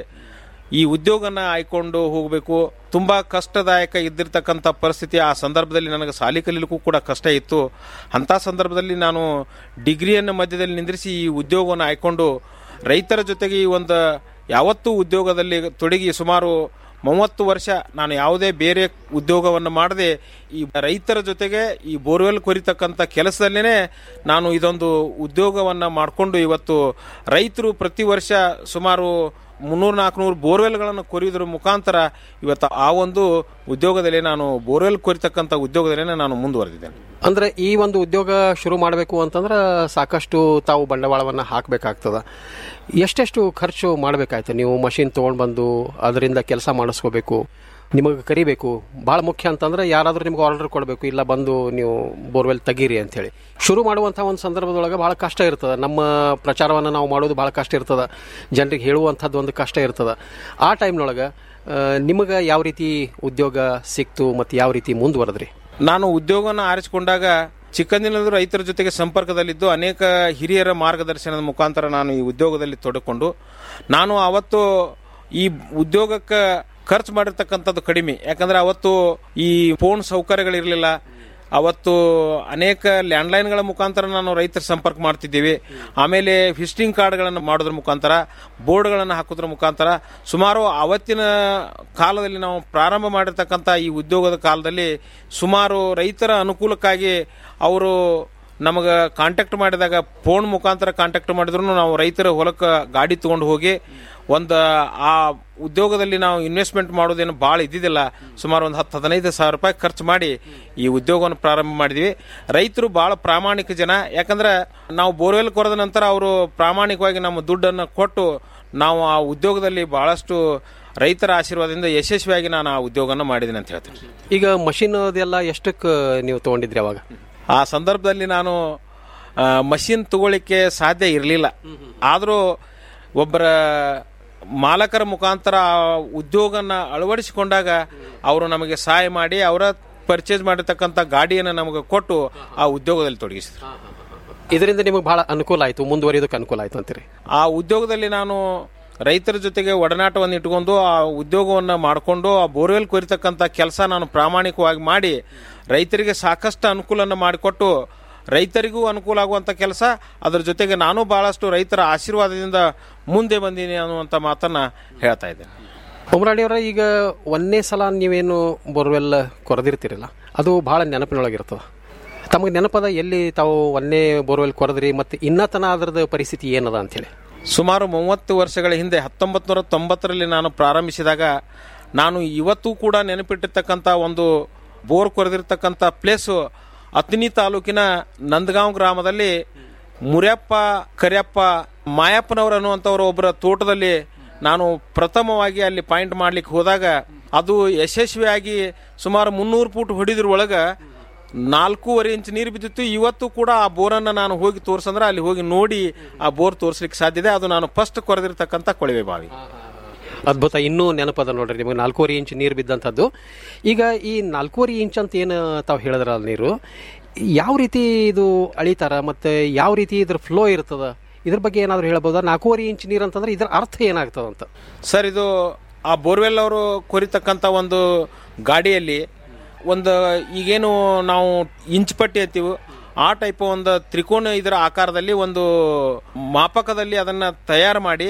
ಈ ಉದ್ಯೋಗನ ಆಯ್ಕೊಂಡು ಹೋಗಬೇಕು ತುಂಬ ಕಷ್ಟದಾಯಕ ಇದ್ದಿರ್ತಕ್ಕಂಥ ಪರಿಸ್ಥಿತಿ ಆ ಸಂದರ್ಭದಲ್ಲಿ ನನಗೆ ಶಾಲೆ ಕಲೀಲಿಕ್ಕೂ ಕೂಡ ಕಷ್ಟ ಇತ್ತು ಅಂಥ ಸಂದರ್ಭದಲ್ಲಿ ನಾನು ಡಿಗ್ರಿಯನ್ನು ಮಧ್ಯದಲ್ಲಿ ನಿಂದ್ರಿಸಿ ಈ ಉದ್ಯೋಗವನ್ನು ಆಯ್ಕೊಂಡು ರೈತರ ಜೊತೆಗೆ ಈ ಒಂದು ಯಾವತ್ತೂ ಉದ್ಯೋಗದಲ್ಲಿ ತೊಡಗಿ ಸುಮಾರು ಮೂವತ್ತು ವರ್ಷ ನಾನು ಯಾವುದೇ ಬೇರೆ ಉದ್ಯೋಗವನ್ನು ಮಾಡದೆ ಈ ರೈತರ ಜೊತೆಗೆ ಈ ಬೋರ್ವೆಲ್ ಕೊರಿತಕ್ಕಂಥ ಕೆಲಸದಲ್ಲೇ ನಾನು ಇದೊಂದು ಉದ್ಯೋಗವನ್ನು ಮಾಡಿಕೊಂಡು ಇವತ್ತು ರೈತರು ಪ್ರತಿ ವರ್ಷ ಸುಮಾರು ಮುನ್ನೂರು ನಾಲ್ಕುನೂರು ಬೋರ್ವೆಲ್ಗಳನ್ನು ಕೊರೆಯೋದ್ರ ಮುಖಾಂತರ ಇವತ್ತು ಆ ಒಂದು ಉದ್ಯೋಗದಲ್ಲಿ ನಾನು ಬೋರ್ವೆಲ್ ಕೊರಿತಕ್ಕಂಥ ಉದ್ಯೋಗದಲ್ಲೇ ನಾನು ಮುಂದುವರೆದಿದ್ದೇನೆ ಅಂದ್ರೆ ಈ ಒಂದು ಉದ್ಯೋಗ ಶುರು ಮಾಡಬೇಕು ಅಂತಂದ್ರೆ ಸಾಕಷ್ಟು ತಾವು ಬಂಡವಾಳವನ್ನು ಹಾಕಬೇಕಾಗ್ತದ ಎಷ್ಟೆಷ್ಟು ಖರ್ಚು ಮಾಡಬೇಕಾಯ್ತು ನೀವು ಮಷಿನ್ ತೊಗೊಂಡು ಬಂದು ಅದರಿಂದ ಕೆಲಸ ಮಾಡಿಸ್ಕೋಬೇಕು ನಿಮಗೆ ಕರಿಬೇಕು ಭಾಳ ಮುಖ್ಯ ಅಂತಂದ್ರೆ ಯಾರಾದರೂ ನಿಮ್ಗೆ ಆರ್ಡರ್ ಕೊಡಬೇಕು ಇಲ್ಲ ಬಂದು ನೀವು ಬೋರ್ವೆಲ್ ತೆಗೀರಿ ಅಂತೇಳಿ ಶುರು ಮಾಡುವಂಥ ಒಂದು ಸಂದರ್ಭದೊಳಗೆ ಭಾಳ ಕಷ್ಟ ಇರ್ತದೆ ನಮ್ಮ ಪ್ರಚಾರವನ್ನು ನಾವು ಮಾಡೋದು ಭಾಳ ಕಷ್ಟ ಇರ್ತದೆ ಜನರಿಗೆ ಹೇಳುವಂಥದ್ದು ಒಂದು ಕಷ್ಟ ಇರ್ತದೆ ಆ ಟೈಮ್ನೊಳಗೆ ನಿಮಗೆ ಯಾವ ರೀತಿ ಉದ್ಯೋಗ ಸಿಕ್ತು ಮತ್ತು ಯಾವ ರೀತಿ ಮುಂದುವರೆದ್ರಿ ನಾನು ಉದ್ಯೋಗನ ಆರಿಸಿಕೊಂಡಾಗ ಚಿಕ್ಕಂದಿನಲ್ಲೂ ರೈತರ ಜೊತೆಗೆ ಸಂಪರ್ಕದಲ್ಲಿದ್ದು ಅನೇಕ ಹಿರಿಯರ ಮಾರ್ಗದರ್ಶನದ ಮುಖಾಂತರ ನಾನು ಈ ಉದ್ಯೋಗದಲ್ಲಿ ತೊಡಕೊಂಡು ನಾನು ಅವತ್ತು ಈ ಉದ್ಯೋಗಕ್ಕೆ ಖರ್ಚು ಮಾಡಿರ್ತಕ್ಕಂಥದ್ದು ಕಡಿಮೆ ಯಾಕಂದ್ರೆ ಅವತ್ತು ಈ ಫೋನ್ ಸೌಕರ್ಯಗಳಿರಲಿಲ್ಲ ಅವತ್ತು ಅನೇಕ ಲ್ಯಾಂಡ್ಲೈನ್ಗಳ ಮುಖಾಂತರ ನಾನು ರೈತರ ಸಂಪರ್ಕ ಮಾಡ್ತಿದ್ದೀವಿ ಆಮೇಲೆ ವಿಸಿಟಿಂಗ್ ಕಾರ್ಡ್ಗಳನ್ನು ಮಾಡೋದ್ರ ಮುಖಾಂತರ ಬೋರ್ಡ್ಗಳನ್ನು ಹಾಕೋದ್ರ ಮುಖಾಂತರ ಸುಮಾರು ಅವತ್ತಿನ ಕಾಲದಲ್ಲಿ ನಾವು ಪ್ರಾರಂಭ ಮಾಡಿರ್ತಕ್ಕಂಥ ಈ ಉದ್ಯೋಗದ ಕಾಲದಲ್ಲಿ ಸುಮಾರು ರೈತರ ಅನುಕೂಲಕ್ಕಾಗಿ ಅವರು ನಮಗೆ ಕಾಂಟ್ಯಾಕ್ಟ್ ಮಾಡಿದಾಗ ಫೋನ್ ಮುಖಾಂತರ ಕಾಂಟ್ಯಾಕ್ಟ್ ಮಾಡಿದ್ರು ನಾವು ರೈತರ ಹೊಲಕ್ಕೆ ಗಾಡಿ ತೊಗೊಂಡು ಹೋಗಿ ಒಂದು ಆ ಉದ್ಯೋಗದಲ್ಲಿ ನಾವು ಇನ್ವೆಸ್ಟ್ಮೆಂಟ್ ಮಾಡೋದೇನು ಭಾಳ ಇದ್ದಿದ್ದಿಲ್ಲ ಸುಮಾರು ಒಂದು ಹತ್ತು ಹದಿನೈದು ಸಾವಿರ ರೂಪಾಯಿ ಖರ್ಚು ಮಾಡಿ ಈ ಉದ್ಯೋಗವನ್ನು ಪ್ರಾರಂಭ ಮಾಡಿದ್ವಿ ರೈತರು ಭಾಳ ಪ್ರಾಮಾಣಿಕ ಜನ ಯಾಕಂದ್ರೆ ನಾವು ಬೋರ್ವೆಲ್ ಕೊರೆದ ನಂತರ ಅವರು ಪ್ರಾಮಾಣಿಕವಾಗಿ ನಮ್ಮ ದುಡ್ಡನ್ನು ಕೊಟ್ಟು ನಾವು ಆ ಉದ್ಯೋಗದಲ್ಲಿ ಬಹಳಷ್ಟು ರೈತರ ಆಶೀರ್ವಾದದಿಂದ ಯಶಸ್ವಿಯಾಗಿ ನಾನು ಆ ಉದ್ಯೋಗನ ಮಾಡಿದ್ದೀನಿ ಅಂತ ಹೇಳ್ತೀನಿ ಈಗ ಮಷಿನ್ ಅದೆಲ್ಲ ಎಷ್ಟಕ್ಕೆ ನೀವು ತೊಗೊಂಡಿದ್ರಿ ಅವಾಗ ಆ ಸಂದರ್ಭದಲ್ಲಿ ನಾನು ಮಷಿನ್ ತಗೊಳ್ಳಿಕ್ಕೆ ಸಾಧ್ಯ ಇರಲಿಲ್ಲ ಆದರೂ ಒಬ್ಬರ ಮಾಲಕರ ಮುಖಾಂತರ ಆ ಉದ್ಯೋಗನ ಅಳವಡಿಸಿಕೊಂಡಾಗ ಅವರು ನಮಗೆ ಸಹಾಯ ಮಾಡಿ ಅವರ ಪರ್ಚೇಸ್ ಮಾಡಿರ್ತಕ್ಕಂಥ ಗಾಡಿಯನ್ನು ನಮಗೆ ಕೊಟ್ಟು ಆ ಉದ್ಯೋಗದಲ್ಲಿ ತೊಡಗಿಸಿದ್ರು ಇದರಿಂದ ನಿಮಗೆ ಬಹಳ ಅನುಕೂಲ ಆಯಿತು ಮುಂದುವರಿಯೋದಕ್ಕೆ ಅನುಕೂಲ ಆಯಿತು ಅಂತೀರಿ ಆ ಉದ್ಯೋಗದಲ್ಲಿ ನಾನು ರೈತರ ಜೊತೆಗೆ ಒಡನಾಟವನ್ನು ಇಟ್ಕೊಂಡು ಆ ಉದ್ಯೋಗವನ್ನು ಮಾಡಿಕೊಂಡು ಆ ಬೋರ್ವೆಲ್ ಕೊರಿತಕ್ಕಂಥ ಕೆಲಸ ನಾನು ಪ್ರಾಮಾಣಿಕವಾಗಿ ಮಾಡಿ ರೈತರಿಗೆ ಸಾಕಷ್ಟು ಅನುಕೂಲವನ್ನು ಮಾಡಿಕೊಟ್ಟು ರೈತರಿಗೂ ಅನುಕೂಲ ಆಗುವಂಥ ಕೆಲಸ ಅದರ ಜೊತೆಗೆ ನಾನು ಬಹಳಷ್ಟು ರೈತರ ಆಶೀರ್ವಾದದಿಂದ ಮುಂದೆ ಬಂದೀನಿ ಅನ್ನುವಂಥ ಮಾತನ್ನ ಹೇಳ್ತಾ ಇದ್ದೇನೆ ಉಮರಾಣಿ ಅವರ ಈಗ ಒಂದೇ ಸಲ ನೀವೇನು ಬೋರ್ವೆಲ್ ಕೊರೆದಿರ್ತೀರಲ್ಲ ಅದು ಬಹಳ ನೆನಪಿನೊಳಗಿರ್ತದೆ ತಮಗೆ ನೆನಪದ ಎಲ್ಲಿ ತಾವು ಒಂದೇ ಬೋರ್ವೆಲ್ ಕೊರೆದ್ರಿ ಮತ್ತು ಇನ್ನತನ ಅದರದ ಪರಿಸ್ಥಿತಿ ಏನದ ಅಂಥೇಳಿ ಸುಮಾರು ಮೂವತ್ತು ವರ್ಷಗಳ ಹಿಂದೆ ಹತ್ತೊಂಬತ್ತು ನೂರ ತೊಂಬತ್ತರಲ್ಲಿ ನಾನು ಪ್ರಾರಂಭಿಸಿದಾಗ ನಾನು ಇವತ್ತೂ ಕೂಡ ನೆನಪಿಟ್ಟಿರ್ತಕ್ಕಂಥ ಒಂದು ಬೋರ್ ಕೊರೆದಿರ್ತಕ್ಕಂಥ ಪ್ಲೇಸು ಅತ್ನಿ ತಾಲೂಕಿನ ನಂದಗಾಂವ್ ಗ್ರಾಮದಲ್ಲಿ ಮುರ್ಯಪ್ಪ ಕರಿಯಪ್ಪ ಮಾಯಪ್ಪನವರು ಅನ್ನುವಂಥವ್ರ ಒಬ್ಬರ ತೋಟದಲ್ಲಿ ನಾನು ಪ್ರಥಮವಾಗಿ ಅಲ್ಲಿ ಪಾಯಿಂಟ್ ಮಾಡ್ಲಿಕ್ಕೆ ಹೋದಾಗ ಅದು ಯಶಸ್ವಿಯಾಗಿ ಸುಮಾರು ಮುನ್ನೂರು ಫೂಟ್ ಹೊಡಿದ್ರ ಒಳಗೆ ನಾಲ್ಕೂವರೆ ಇಂಚ್ ನೀರು ಬಿದ್ದಿತ್ತು ಇವತ್ತು ಕೂಡ ಆ ಬೋರನ್ನು ನಾನು ಹೋಗಿ ತೋರ್ಸಂದ್ರೆ ಅಲ್ಲಿ ಹೋಗಿ ನೋಡಿ ಆ ಬೋರ್ ತೋರಿಸ್ಲಿಕ್ಕೆ ಸಾಧ್ಯ ಇದೆ ಅದು ನಾನು ಫಸ್ಟ್ ಕೊರೆದಿರ್ತಕ್ಕಂಥ ಕೊಳವೆ ಬಾವಿ ಅದ್ಭುತ ಇನ್ನೂ ನೆನಪದ ನೋಡ್ರಿ ನಿಮಗೆ ನಾಲ್ಕೂವರೆ ಇಂಚ್ ನೀರು ಬಿದ್ದಂಥದ್ದು ಈಗ ಈ ನಾಲ್ಕೂವರೆ ಇಂಚ್ ಅಂತ ಏನು ತಾವು ಹೇಳಿದ್ರಲ್ಲ ನೀರು ಯಾವ ರೀತಿ ಇದು ಅಳಿತಾರ ಮತ್ತು ಯಾವ ರೀತಿ ಇದ್ರ ಫ್ಲೋ ಇರ್ತದ ಇದ್ರ ಬಗ್ಗೆ ಏನಾದರೂ ಹೇಳ್ಬೋದಾ ನಾಲ್ಕೂವರೆ ಇಂಚ್ ನೀರು ಅಂತಂದ್ರೆ ಇದರ ಅರ್ಥ ಏನಾಗ್ತದಂತ ಸರ್ ಇದು ಆ ಬೋರ್ವೆಲ್ ಅವರು ಕೊರಿತಕ್ಕಂಥ ಒಂದು ಗಾಡಿಯಲ್ಲಿ ಒಂದು ಈಗೇನು ನಾವು ಇಂಚ್ ಪಟ್ಟಿ ಎತ್ತೀವಿ ಆ ಟೈಪ್ ಒಂದು ತ್ರಿಕೋನ ಇದರ ಆಕಾರದಲ್ಲಿ ಒಂದು ಮಾಪಕದಲ್ಲಿ ಅದನ್ನ ತಯಾರು ಮಾಡಿ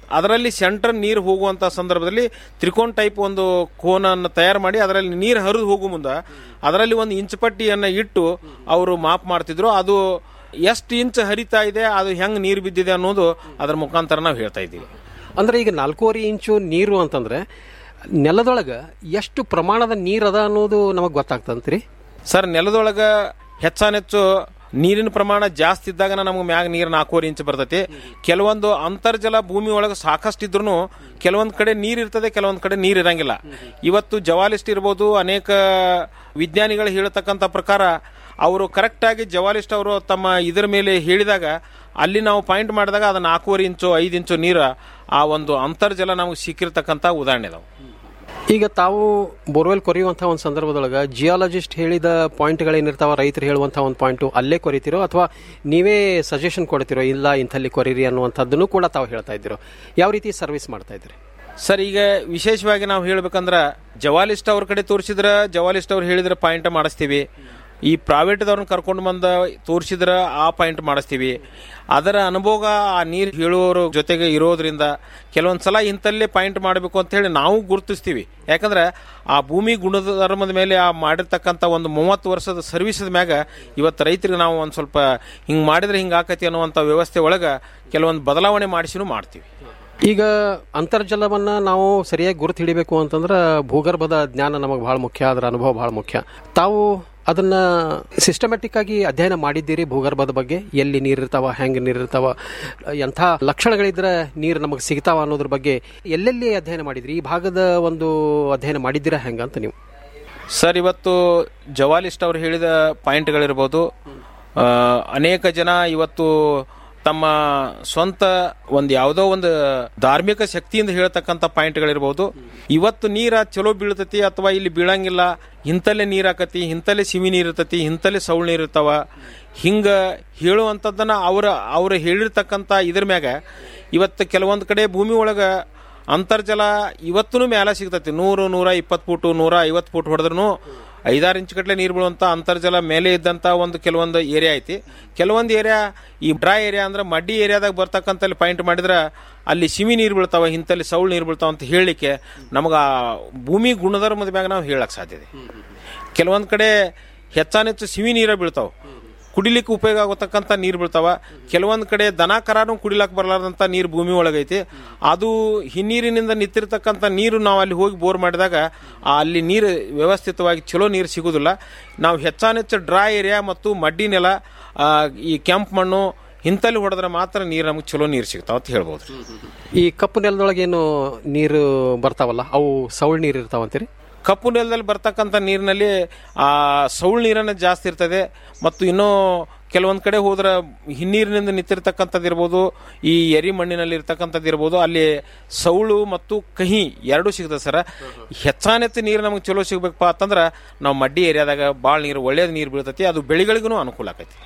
ಅದರಲ್ಲಿ ಸೆಂಟರ್ ನೀರು ಹೋಗುವಂತ ಸಂದರ್ಭದಲ್ಲಿ ತ್ರಿಕೋನ್ ಟೈಪ್ ಒಂದು ಕೋನನ್ನು ತಯಾರು ಮಾಡಿ ಅದರಲ್ಲಿ ನೀರು ಹರಿದು ಹೋಗುವ ಮುಂದೆ ಅದರಲ್ಲಿ ಒಂದು ಇಂಚ್ ಪಟ್ಟಿಯನ್ನು ಇಟ್ಟು ಅವರು ಮಾಪ್ ಮಾಡ್ತಿದ್ರು ಅದು ಎಷ್ಟು ಇಂಚ್ ಹರಿತಾ ಇದೆ ಅದು ಹೆಂಗ್ ನೀರು ಬಿದ್ದಿದೆ ಅನ್ನೋದು ಅದರ ಮುಖಾಂತರ ನಾವು ಹೇಳ್ತಾ ಇದ್ದೀವಿ ಅಂದ್ರೆ ಈಗ ನಾಲ್ಕೂವರೆ ಇಂಚು ನೀರು ಅಂತಂದ್ರೆ ನೆಲದೊಳಗ ಎಷ್ಟು ಪ್ರಮಾಣದ ನೀರ್ ಅದ ಅನ್ನೋದು ನಮಗೆ ಗೊತ್ತಾಗ್ತಂತ್ರಿ ಸರ್ ನೆಲದೊಳಗ ಹೆಚ್ಚಾನೆಚ್ಚು ನೀರಿನ ಪ್ರಮಾಣ ಜಾಸ್ತಿ ಇದ್ದಾಗ ನಮಗೆ ಮ್ಯಾಗ ನೀರು ನಾಲ್ಕೂವರೆ ಇಂಚ್ ಬರ್ತೈತಿ ಕೆಲವೊಂದು ಅಂತರ್ಜಲ ಭೂಮಿ ಒಳಗೆ ಸಾಕಷ್ಟು ಇದ್ರೂ ಕೆಲವೊಂದು ಕಡೆ ನೀರು ಇರ್ತದೆ ಕೆಲವೊಂದು ಕಡೆ ನೀರು ಇರಂಗಿಲ್ಲ ಇವತ್ತು ಜವಾಲಿಸ್ಟ್ ಇರ್ಬೋದು ಅನೇಕ ವಿಜ್ಞಾನಿಗಳು ಹೇಳತಕ್ಕಂಥ ಪ್ರಕಾರ ಅವರು ಕರೆಕ್ಟಾಗಿ ಜವಾಲಿಸ್ಟ್ ಅವರು ತಮ್ಮ ಇದರ ಮೇಲೆ ಹೇಳಿದಾಗ ಅಲ್ಲಿ ನಾವು ಪಾಯಿಂಟ್ ಮಾಡಿದಾಗ ಅದು ನಾಲ್ಕೂವರೆ ಇಂಚು ಐದು ಇಂಚು ನೀರು ಆ ಒಂದು ಅಂತರ್ಜಲ ನಮಗೆ ಸಿಕ್ಕಿರ್ತಕ್ಕಂಥ ಉದಾಹರಣೆ ಇದಾವೆ ಈಗ ತಾವು ಬೋರ್ವೆಲ್ ಕೊರೆಯುವಂಥ ಒಂದು ಸಂದರ್ಭದೊಳಗೆ ಜಿಯಾಲಜಿಸ್ಟ್ ಹೇಳಿದ ಪಾಯಿಂಟ್ಗಳೇನಿರ್ತಾವ ರೈತರು ಹೇಳುವಂಥ ಒಂದು ಪಾಯಿಂಟು ಅಲ್ಲೇ ಕೊರಿತೀರೋ ಅಥವಾ ನೀವೇ ಸಜೆಷನ್ ಕೊಡ್ತಿರೋ ಇಲ್ಲ ಇಂಥಲ್ಲಿ ಕೊರೀರಿ ಅನ್ನುವಂಥದ್ದನ್ನು ಕೂಡ ತಾವು ಹೇಳ್ತಾ ಇದ್ದೀರೋ ಯಾವ ರೀತಿ ಸರ್ವಿಸ್ ಮಾಡ್ತಾ ಇದ್ದೀರಿ ಸರ್ ಈಗ ವಿಶೇಷವಾಗಿ ನಾವು ಹೇಳ್ಬೇಕಂದ್ರ ಜವಾಲಿಸ್ಟ್ ಅವ್ರ ಕಡೆ ತೋರಿಸಿದ್ರ ಜವಾಲಿಸ್ಟ್ ಅವ್ರು ಹೇಳಿದ್ರ ಪಾಯಿಂಟ್ ಮಾಡಿಸ್ತೀವಿ ಈ ಪ್ರೈವೇಟ್ದವ್ರನ್ನ ಕರ್ಕೊಂಡು ಬಂದ ತೋರಿಸಿದ್ರ ಆ ಪಾಯಿಂಟ್ ಮಾಡಿಸ್ತೀವಿ ಅದರ ಅನುಭವ ಆ ನೀರು ಹೇಳುವವ್ರ ಜೊತೆಗೆ ಇರೋದ್ರಿಂದ ಕೆಲವೊಂದು ಸಲ ಇಂಥಲ್ಲೇ ಪಾಯಿಂಟ್ ಮಾಡಬೇಕು ಅಂತ ಹೇಳಿ ನಾವು ಗುರುತಿಸ್ತೀವಿ ಯಾಕಂದ್ರೆ ಆ ಭೂಮಿ ಗುಣಧರ್ಮದ ಮೇಲೆ ಆ ಮಾಡಿರ್ತಕ್ಕಂಥ ಒಂದು ಮೂವತ್ತು ವರ್ಷದ ಸರ್ವಿಸದ ಮ್ಯಾಗ ಇವತ್ತು ರೈತರಿಗೆ ನಾವು ಒಂದು ಸ್ವಲ್ಪ ಹಿಂಗೆ ಮಾಡಿದ್ರೆ ಹಿಂಗೆ ಆಕತಿ ಅನ್ನುವಂಥ ವ್ಯವಸ್ಥೆ ಒಳಗೆ ಕೆಲವೊಂದು ಬದಲಾವಣೆ ಮಾಡಿಸಿನೂ ಮಾಡ್ತೀವಿ ಈಗ ಅಂತರ್ಜಲವನ್ನ ನಾವು ಸರಿಯಾಗಿ ಗುರುತು ಹಿಡಿಬೇಕು ಅಂತಂದ್ರೆ ಭೂಗರ್ಭದ ಜ್ಞಾನ ನಮಗೆ ಬಹಳ ಮುಖ್ಯ ಅದರ ಅನುಭವ ಬಹಳ ಮುಖ್ಯ ತಾವು ಅದನ್ನ ಸಿಸ್ಟಮ್ಯಾಟಿಕ್ ಆಗಿ ಅಧ್ಯಯನ ಮಾಡಿದ್ದೀರಿ ಭೂಗರ್ಭದ ಬಗ್ಗೆ ಎಲ್ಲಿ ನೀರಿರ್ತಾವ ಹೆಂಗೆ ನೀರಿರ್ತಾವ ಎಂಥ ಲಕ್ಷಣಗಳಿದ್ರೆ ನೀರು ನಮಗೆ ಸಿಗ್ತಾವ ಅನ್ನೋದ್ರ ಬಗ್ಗೆ ಎಲ್ಲೆಲ್ಲಿ ಅಧ್ಯಯನ ಮಾಡಿದ್ರಿ ಈ ಭಾಗದ ಒಂದು ಅಧ್ಯಯನ ಮಾಡಿದ್ದೀರಾ ಹೆಂಗ ಅಂತ ನೀವು ಸರ್ ಇವತ್ತು ಜವಾಲಿಸ್ಟ್ ಅವರು ಹೇಳಿದ ಪಾಯಿಂಟ್ಗಳಿರ್ಬೋದು ಆ, ಅನೇಕ ಜನ ಇವತ್ತು ತಮ್ಮ ಸ್ವಂತ ಒಂದು ಯಾವುದೋ ಒಂದು ಧಾರ್ಮಿಕ ಶಕ್ತಿಯಿಂದ ಹೇಳ್ತಕ್ಕಂಥ ಪಾಯಿಂಟ್ಗಳಿರ್ಬೋದು ಇವತ್ತು ನೀರ ಚಲೋ ಬೀಳ್ತತಿ ಅಥವಾ ಇಲ್ಲಿ ಬೀಳಂಗಿಲ್ಲ ಇಂತಲ್ಲೇ ನೀರ್ ಆಕತಿ ಇಂತಲ್ಲೇ ಸಿಮಿ ನೀರ್ ಇರ್ತತಿ ಇಂತಲ್ಲೇ ಸೌಳ್ ನೀರ್ ಇರ್ತಾವ ಹಿಂಗ ಹೇಳುವಂಥದ್ದನ್ನ ಅವ್ರ ಅವ್ರು ಹೇಳಿರ್ತಕ್ಕಂಥ ಇದ್ರ ಮ್ಯಾಗ ಇವತ್ತು ಕೆಲವೊಂದು ಕಡೆ ಭೂಮಿ ಒಳಗ ಅಂತರ್ಜಲ ಇವತ್ತೂ ಮ್ಯಾಲ ಸಿಗ್ತತಿ ನೂರು ನೂರ ಇಪ್ಪತ್ತು ಫೂಟು ನೂರ ಐವತ್ತು ಫೂಟ್ ಹೊಡೆದ್ರೂ ಐದಾರು ಇಂಚ್ ಗಟ್ಟಲೆ ನೀರು ಬೀಳುವಂಥ ಅಂತರ್ಜಲ ಮೇಲೆ ಇದ್ದಂಥ ಒಂದು ಕೆಲವೊಂದು ಏರಿಯಾ ಐತಿ ಕೆಲವೊಂದು ಏರಿಯಾ ಈ ಡ್ರೈ ಏರಿಯಾ ಅಂದ್ರೆ ಮಡ್ಡಿ ಏರಿಯಾದಾಗ ಬರ್ತಕ್ಕಂಥ ಪಾಯಿಂಟ್ ಮಾಡಿದ್ರೆ ಅಲ್ಲಿ ಸಿಮಿ ನೀರು ಬೀಳ್ತಾವ ಇಂತಲ್ಲಿ ಸೌಳ್ ನೀರು ಬೀಳ್ತಾವ ಅಂತ ಹೇಳಲಿಕ್ಕೆ ನಮಗೆ ಆ ಭೂಮಿ ಗುಣಧರ್ಮದ ಮ್ಯಾಗ ನಾವು ಹೇಳಕ್ ಸಾಧ್ಯ ಇದೆ ಕೆಲವೊಂದು ಕಡೆ ಹೆಚ್ಚಾನೆಚ್ಚು ಸಿಮಿ ನೀರ ಬೀಳ್ತಾವ ಕುಡಿಲಿಕ್ಕೆ ಉಪಯೋಗ ಆಗತಕ್ಕಂಥ ನೀರು ಬೀಳ್ತಾವ ಕೆಲವೊಂದು ಕಡೆ ದನ ಕರಾನು ಕುಡಿಲಕ್ಕೆ ಬರಲಾರ್ದಂಥ ನೀರು ಭೂಮಿ ಒಳಗೈತಿ ಅದು ಹಿನ್ನೀರಿನಿಂದ ನಿಂತಿರ್ತಕ್ಕಂಥ ನೀರು ನಾವು ಅಲ್ಲಿ ಹೋಗಿ ಬೋರ್ ಮಾಡಿದಾಗ ಆ ಅಲ್ಲಿ ನೀರು ವ್ಯವಸ್ಥಿತವಾಗಿ ಚಲೋ ನೀರು ಸಿಗೋದಿಲ್ಲ ನಾವು ಹೆಚ್ಚಾನೆಚ್ಚು ಡ್ರೈ ಏರಿಯಾ ಮತ್ತು ಮಡ್ಡಿ ನೆಲ ಆ, ಈ ಕೆಂಪು ಮಣ್ಣು ಇಂತಲ್ಲಿ ಹೊಡೆದ್ರೆ ಮಾತ್ರ ನೀರು ನಮಗೆ ಚಲೋ ನೀರು ಸಿಗ್ತಾವ ಅಂತ ಹೇಳ್ಬೋದು ಈ ಕಪ್ಪು ನೆಲದೊಳಗೇನು ನೀರು ಬರ್ತಾವಲ್ಲ ಅವು ಸೌಳ್ ನೀರು ಇರ್ತಾವಂತೀರಿ ಕಪ್ಪು ನೆಲದಲ್ಲಿ ಬರ್ತಕ್ಕಂಥ ನೀರಿನಲ್ಲಿ ಆ ಸೌಳ್ ನೀರನ್ನು ಜಾಸ್ತಿ ಇರ್ತದೆ ಮತ್ತು ಇನ್ನೂ ಕೆಲವೊಂದು ಕಡೆ ಹೋದ್ರೆ ಹಿನ್ನೀರಿನಿಂದ ನಿಂತಿರ್ತಕ್ಕಂಥದ್ದು ಇರ್ಬೋದು ಈ ಎರಿ ಮಣ್ಣಿನಲ್ಲಿ ಇರ್ತಕ್ಕಂಥದ್ದು ಇರ್ಬೋದು ಅಲ್ಲಿ ಸೌಳು ಮತ್ತು ಕಹಿ ಎರಡೂ ಸಿಗ್ತದೆ ಸರ್ ಹೆಚ್ಚಾನೆತ್ತು ನೀರು ನಮಗೆ ಚಲೋ ಸಿಗ್ಬೇಕಪ್ಪ ಅಂತಂದ್ರೆ ನಾವು ಮಡ್ಡಿ ಏರಿಯಾದಾಗ ಭಾಳ ನೀರು ಒಳ್ಳೇದು ನೀರು ಬೀಳ್ತೈತಿ ಅದು ಬೆಳೆಗಳಿಗೂ ಅನುಕೂಲ ಆಕೈತಿ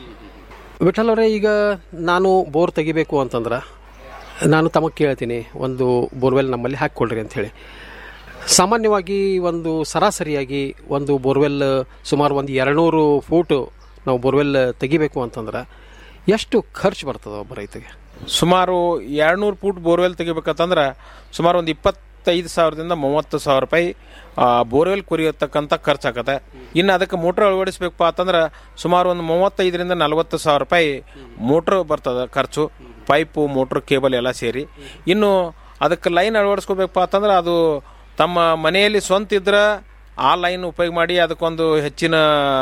ವಿಠಲ್ ಅವರೇ ಈಗ ನಾನು ಬೋರ್ ತೆಗಿಬೇಕು ಅಂತಂದ್ರೆ ನಾನು ತಮಗೆ ಕೇಳ್ತೀನಿ ಒಂದು ಬೋರ್ವೆಲ್ ನಮ್ಮಲ್ಲಿ ಹಾಕ್ಕೊಳ್ರಿ ಅಂತ ಹೇಳಿ ಸಾಮಾನ್ಯವಾಗಿ ಒಂದು ಸರಾಸರಿಯಾಗಿ ಒಂದು ಬೋರ್ವೆಲ್ ಸುಮಾರು ಒಂದು ಎರಡುನೂರು ಫೂಟ್ ನಾವು ಬೋರ್ವೆಲ್ ತೆಗಿಬೇಕು ಅಂತಂದ್ರೆ ಎಷ್ಟು ಖರ್ಚು ಬರ್ತದೆ ಒಬ್ಬ ರೈತಗೆ ಸುಮಾರು ಎರಡ್ನೂರು ಫೂಟ್ ಬೋರ್ವೆಲ್ ತೆಗಿಬೇಕಂತಂದ್ರೆ ಸುಮಾರು ಒಂದು ಇಪ್ಪತ್ತೈದು ಸಾವಿರದಿಂದ ಮೂವತ್ತು ಸಾವಿರ ರೂಪಾಯಿ ಆ, ಬೋರ್ವೆಲ್ ಕೊರಿಯತಕ್ಕಂಥ ಖರ್ಚಾಗತ್ತೆ ಇನ್ನು ಅದಕ್ಕೆ ಮೋಟ್ರ್ ಅಳವಡಿಸ್ಬೇಕಪ್ಪ ಅಂತಂದ್ರೆ ಸುಮಾರು ಒಂದು ಮೂವತ್ತೈದರಿಂದ ನಲವತ್ತು ಸಾವಿರ ರೂಪಾಯಿ ಮೋಟ್ರ್ ಬರ್ತದೆ ಖರ್ಚು ಪೈಪು ಮೋಟ್ರ್ ಕೇಬಲ್ ಎಲ್ಲ ಸೇರಿ ಇನ್ನು ಅದಕ್ಕೆ ಲೈನ್ ಅಳವಡಿಸ್ಕೋಬೇಕಪ್ಪ ಅಂತಂದ್ರೆ ಅದು ತಮ್ಮ ಮನೆಯಲ್ಲಿ ಸ್ವಂತ ಇದ್ರೆ ಆ ಲೈನ್ ಉಪಯೋಗ ಮಾಡಿ ಅದಕ್ಕೊಂದು ಹೆಚ್ಚಿನ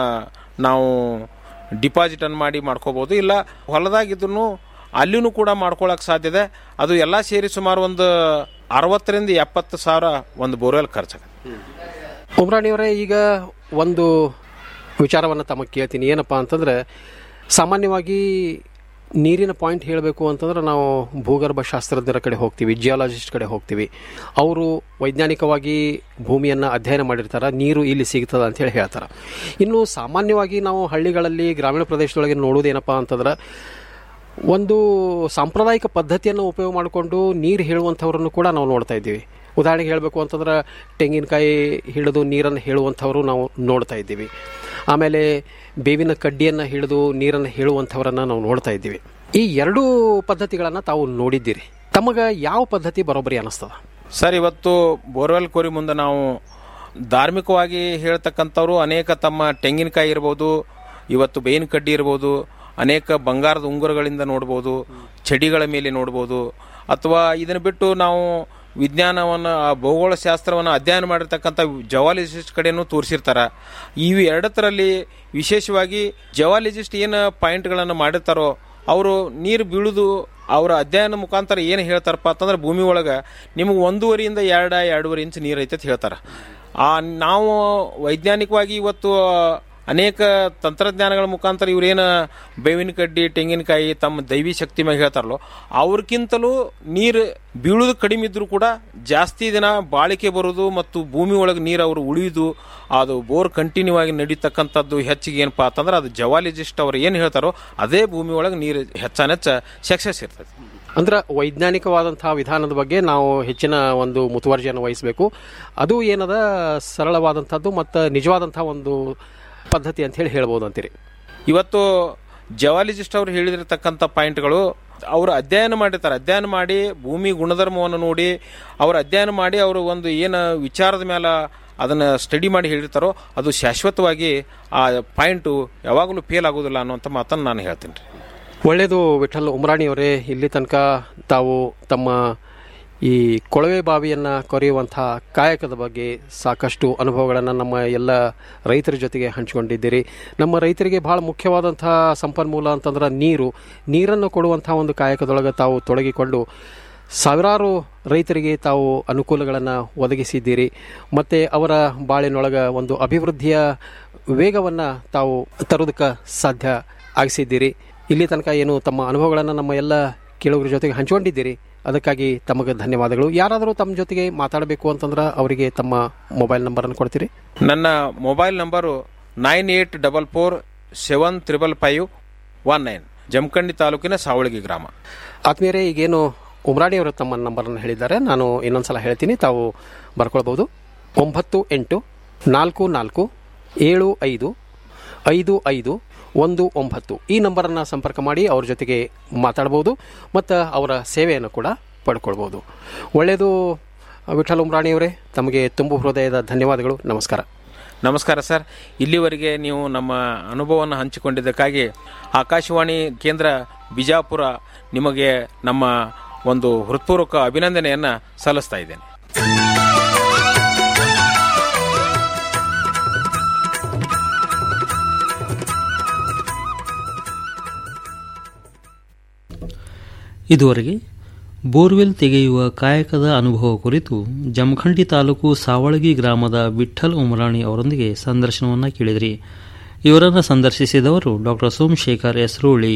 ನಾವು ಡಿಪಾಸಿಟ್ ಅನ್ನು ಮಾಡಿ ಮಾಡ್ಕೋಬಹುದು ಇಲ್ಲ ಹೊಲದಾಗಿದ್ರು ಅಲ್ಲಿನೂ ಕೂಡ ಮಾಡ್ಕೊಳಕ್ ಸಾಧ್ಯತೆ ಅದು ಎಲ್ಲ ಸೇರಿ ಸುಮಾರು ಒಂದು ಅರವತ್ತರಿಂದ ಎಪ್ಪತ್ತು ಸಾವಿರ ಒಂದು ಬೋರ್ವೆಲ್ ಖರ್ಚಾಗುತ್ತೆ ಉಮ್ರಾಣಿಯವರೇ ಈಗ ಒಂದು ವಿಚಾರವನ್ನು ತಮಗೆ ಕೇಳ್ತೀನಿ ಏನಪ್ಪಾ ಅಂತಂದ್ರೆ ಸಾಮಾನ್ಯವಾಗಿ ನೀರಿನ ಪಾಯಿಂಟ್ ಹೇಳಬೇಕು ಅಂತಂದ್ರೆ ನಾವು ಭೂಗರ್ಭ ಶಾಸ್ತ್ರಜ್ಞರ ಕಡೆ ಹೋಗ್ತೀವಿ ಜಿಯಾಲಜಿಸ್ಟ್ ಕಡೆ ಹೋಗ್ತೀವಿ ಅವರು ವೈಜ್ಞಾನಿಕವಾಗಿ ಭೂಮಿಯನ್ನು ಅಧ್ಯಯನ ಮಾಡಿರ್ತಾರೆ ನೀರು ಇಲ್ಲಿ ಸಿಗ್ತದ ಅಂತ ಹೇಳಿ ಹೇಳ್ತಾರೆ ಇನ್ನು ಸಾಮಾನ್ಯವಾಗಿ ನಾವು ಹಳ್ಳಿಗಳಲ್ಲಿ ಗ್ರಾಮೀಣ ಪ್ರದೇಶದೊಳಗೆ ನೋಡೋದೇನಪ್ಪ ಅಂತಂದ್ರೆ ಒಂದು ಸಾಂಪ್ರದಾಯಿಕ ಪದ್ಧತಿಯನ್ನು ಉಪಯೋಗ ಮಾಡಿಕೊಂಡು ನೀರು ಹೇಳುವಂಥವ್ರನ್ನು ಕೂಡ ನಾವು ನೋಡ್ತಾ ಇದ್ದೀವಿ ಉದಾಹರಣೆಗೆ ಹೇಳಬೇಕು ಅಂತಂದ್ರೆ ತೆಂಗಿನಕಾಯಿ ಹಿಡಿದು ನೀರನ್ನು ಹೇಳುವಂಥವರು ನಾವು ನೋಡ್ತಾ ಇದ್ದೀವಿ ಆಮೇಲೆ ಬೇವಿನ ಕಡ್ಡಿಯನ್ನು ಹಿಡಿದು ನೀರನ್ನು ಹೇಳುವಂಥವರನ್ನು ನಾವು ನೋಡ್ತಾ ಇದ್ದೀವಿ ಈ ಎರಡೂ ಪದ್ಧತಿಗಳನ್ನು ತಾವು ನೋಡಿದ್ದೀರಿ ತಮಗ ಯಾವ ಪದ್ಧತಿ ಬರೋಬ್ಬರಿ ಅನಿಸ್ತದ ಸರ್ ಇವತ್ತು ಬೋರ್ವೆಲ್ ಕೋರಿ ಮುಂದೆ ನಾವು ಧಾರ್ಮಿಕವಾಗಿ ಹೇಳ್ತಕ್ಕಂಥವ್ರು ಅನೇಕ ತಮ್ಮ ತೆಂಗಿನಕಾಯಿ ಇರ್ಬೋದು ಇವತ್ತು ಬೇವಿನ ಕಡ್ಡಿ ಇರ್ಬೋದು ಅನೇಕ ಬಂಗಾರದ ಉಂಗುರಗಳಿಂದ ನೋಡ್ಬೋದು ಚಡಿಗಳ ಮೇಲೆ ನೋಡ್ಬೋದು ಅಥವಾ ಇದನ್ನು ಬಿಟ್ಟು ನಾವು ವಿಜ್ಞಾನವನ್ನು ಆ ಭೂಗೋಳ ಶಾಸ್ತ್ರವನ್ನು ಅಧ್ಯಯನ ಮಾಡಿರ್ತಕ್ಕಂಥ ಜವಾಲಜಿಸ್ಟ್ ಕಡೆನೂ ತೋರಿಸಿರ್ತಾರೆ ಇವು ಎರಡತ್ತರಲ್ಲಿ ವಿಶೇಷವಾಗಿ ಜವಾಲಜಿಸ್ಟ್ ಏನು ಪಾಯಿಂಟ್ಗಳನ್ನು ಮಾಡಿರ್ತಾರೋ ಅವರು ನೀರು ಬೀಳುದು ಅವರ ಅಧ್ಯಯನ ಮುಖಾಂತರ ಏನು ಹೇಳ್ತಾರಪ್ಪ ಅಂತಂದ್ರೆ ಭೂಮಿ ಒಳಗೆ ನಿಮಗೆ ಒಂದೂವರೆಯಿಂದ ಎರಡು ಎರಡೂವರೆ ಇಂಚ್ ನೀರು ಐತೆ ಅಂತ ಹೇಳ್ತಾರೆ ಆ ನಾವು ವೈಜ್ಞಾನಿಕವಾಗಿ ಇವತ್ತು ಅನೇಕ ತಂತ್ರಜ್ಞಾನಗಳ ಮುಖಾಂತರ ಇವರೇನು ಬೇವಿನ ಕಡ್ಡಿ ತೆಂಗಿನಕಾಯಿ ತಮ್ಮ ದೈವಿ ಶಕ್ತಿ ಮೇಲೆ ಹೇಳ್ತಾರಲ್ಲೋ ಅವ್ರಕ್ಕಿಂತಲೂ ನೀರು ಬೀಳುದು ಕಡಿಮೆ ಇದ್ರೂ ಕೂಡ ಜಾಸ್ತಿ ದಿನ ಬಾಳಿಕೆ ಬರೋದು ಮತ್ತು ಭೂಮಿ ಒಳಗೆ ನೀರು ಅವರು ಉಳಿಯುವುದು ಅದು ಬೋರ್ ಕಂಟಿನ್ಯೂ ಆಗಿ ನಡೀತಕ್ಕಂಥದ್ದು ಹೆಚ್ಚಿಗೆ ಏನಪ್ಪಾ ಅಂತಂದ್ರೆ ಅದು ಜವಾಲಜಿಸ್ಟ್ ಅವ್ರು ಏನು ಹೇಳ್ತಾರೋ ಅದೇ ಭೂಮಿ ಒಳಗೆ ನೀರು ಹೆಚ್ಚಾನೆಚ್ಚ ಸಕ್ಸಸ್ ಇರ್ತದೆ ಅಂದ್ರೆ ವೈಜ್ಞಾನಿಕವಾದಂತಹ ವಿಧಾನದ ಬಗ್ಗೆ ನಾವು ಹೆಚ್ಚಿನ ಒಂದು ಮುತುವರ್ಜಿಯನ್ನು ವಹಿಸಬೇಕು ಅದು ಏನದ ಸರಳವಾದಂಥದ್ದು ಮತ್ತು ನಿಜವಾದಂತಹ ಒಂದು ಪದ್ಧತಿ ಅಂತ ಹೇಳಿ ಹೇಳ್ಬೋದು ಅಂತೀರಿ ಇವತ್ತು ಜವಾಲಜಿಸ್ಟ್ ಅವರು ಹೇಳಿದಿರತಕ್ಕಂಥ ಪಾಯಿಂಟ್ಗಳು ಅವರು ಅಧ್ಯಯನ ಮಾಡಿರ್ತಾರೆ ಅಧ್ಯಯನ ಮಾಡಿ ಭೂಮಿ ಗುಣಧರ್ಮವನ್ನು ನೋಡಿ ಅವರು ಅಧ್ಯಯನ ಮಾಡಿ ಅವರು ಒಂದು ಏನು ವಿಚಾರದ ಮೇಲೆ ಅದನ್ನು ಸ್ಟಡಿ ಮಾಡಿ ಹೇಳಿರ್ತಾರೋ ಅದು ಶಾಶ್ವತವಾಗಿ ಆ ಪಾಯಿಂಟು ಯಾವಾಗಲೂ ಫೇಲ್ ಆಗೋದಿಲ್ಲ ಅನ್ನುವಂಥ ಮಾತನ್ನು ನಾನು ಹೇಳ್ತೀನಿ ರೀ ಒಳ್ಳೆಯದು ವಿಠಲ್ ಉಮರಾಣಿಯವರೇ ಇಲ್ಲಿ ತನಕ ತಾವು ತಮ್ಮ ಈ ಕೊಳವೆ ಬಾವಿಯನ್ನು ಕೊರೆಯುವಂಥ ಕಾಯಕದ ಬಗ್ಗೆ ಸಾಕಷ್ಟು ಅನುಭವಗಳನ್ನು ನಮ್ಮ ಎಲ್ಲ ರೈತರ ಜೊತೆಗೆ ಹಂಚಿಕೊಂಡಿದ್ದೀರಿ ನಮ್ಮ ರೈತರಿಗೆ ಬಹಳ ಮುಖ್ಯವಾದಂಥ ಸಂಪನ್ಮೂಲ ಅಂತಂದ್ರೆ ನೀರು ನೀರನ್ನು ಕೊಡುವಂಥ ಒಂದು ಕಾಯಕದೊಳಗೆ ತಾವು ತೊಡಗಿಕೊಂಡು ಸಾವಿರಾರು ರೈತರಿಗೆ ತಾವು ಅನುಕೂಲಗಳನ್ನು ಒದಗಿಸಿದ್ದೀರಿ ಮತ್ತು ಅವರ ಬಾಳಿನೊಳಗೆ ಒಂದು ಅಭಿವೃದ್ಧಿಯ ವೇಗವನ್ನು ತಾವು ತರೋದಕ್ಕೆ ಸಾಧ್ಯ ಆಗಿಸಿದ್ದೀರಿ ಇಲ್ಲಿ ತನಕ ಏನು ತಮ್ಮ ಅನುಭವಗಳನ್ನು ನಮ್ಮ ಎಲ್ಲ ಕೇಳುಗರ ಜೊತೆಗೆ ಹಂಚಿಕೊಂಡಿದ್ದೀರಿ ಅದಕ್ಕಾಗಿ ತಮಗೆ ಧನ್ಯವಾದಗಳು ಯಾರಾದರೂ ತಮ್ಮ ಜೊತೆಗೆ ಮಾತಾಡಬೇಕು ಅಂತಂದ್ರೆ ಅವರಿಗೆ ತಮ್ಮ ಮೊಬೈಲ್ ನಂಬರನ್ನು ಕೊಡ್ತೀರಿ ನನ್ನ mobile number nine eight double four seven triple five one nine Jamakhandi ತಾಲೂಕಿನ ಸಾವಳಗಿ ಗ್ರಾಮ ಆತ್ಮೀಯರೇ ಈಗೇನು ಉಮ್ರಾಣಿಯವರು ತಮ್ಮ ನಂಬರನ್ನು ಹೇಳಿದ್ದಾರೆ ನಾನು ಇನ್ನೊಂದ್ಸಲ ಹೇಳ್ತೀನಿ ತಾವು ಬರ್ಕೊಳ್ಬೋದು ಒಂಬತ್ತು ಎಂಟು ನಾಲ್ಕು ನಾಲ್ಕು ಏಳು ಐದು ಐದು ಐದು ಒಂದು ಒಂಬತ್ತು ಈ ನಂಬರನ್ನು ಸಂಪರ್ಕ ಮಾಡಿ ಅವ್ರ ಜೊತೆಗೆ ಮಾತಾಡ್ಬೋದು ಮತ್ತು ಅವರ ಸೇವೆಯನ್ನು ಕೂಡ ಪಡ್ಕೊಳ್ಬೋದು ಒಳ್ಳೆಯದು ವಿಠಲ್ ಉಮ್ರಾಣಿಯವರೇ ತಮಗೆ ತುಂಬು ಹೃದಯದ ಧನ್ಯವಾದಗಳು ನಮಸ್ಕಾರ ನಮಸ್ಕಾರ ಸರ್ ಇಲ್ಲಿವರೆಗೆ ನೀವು ನಮ್ಮ ಅನುಭವವನ್ನು ಹಂಚಿಕೊಂಡಿದ್ದಕ್ಕಾಗಿ ಆಕಾಶವಾಣಿ ಕೇಂದ್ರ ಬಿಜಾಪುರ ನಿಮಗೆ ನಮ್ಮ ಒಂದು ಹೃತ್ಪೂರ್ವಕ ಅಭಿನಂದನೆಯನ್ನು ಸಲ್ಲಿಸ್ತಾ ಇದ್ದೇನೆ ಇದುವರೆಗೆ ಬೋರ್ವೆಲ್ ತೆಗೆಯುವ ಕಾಯಕದ ಅನುಭವ ಕುರಿತು ಜಮಖಂಡಿ ತಾಲೂಕು ಸಾವಳಗಿ ಗ್ರಾಮದ ವಿಠಲ್ ಉಮರಾಣಿ ಅವರೊಂದಿಗೆ ಸಂದರ್ಶನವನ್ನು ಕೇಳಿದ್ರಿ ಇವರನ್ನು ಸಂದರ್ಶಿಸಿದವರು ಡಾಕ್ಟರ್ ಸೋಮಶೇಖರ್ ಎಸ್ರೋಳಿ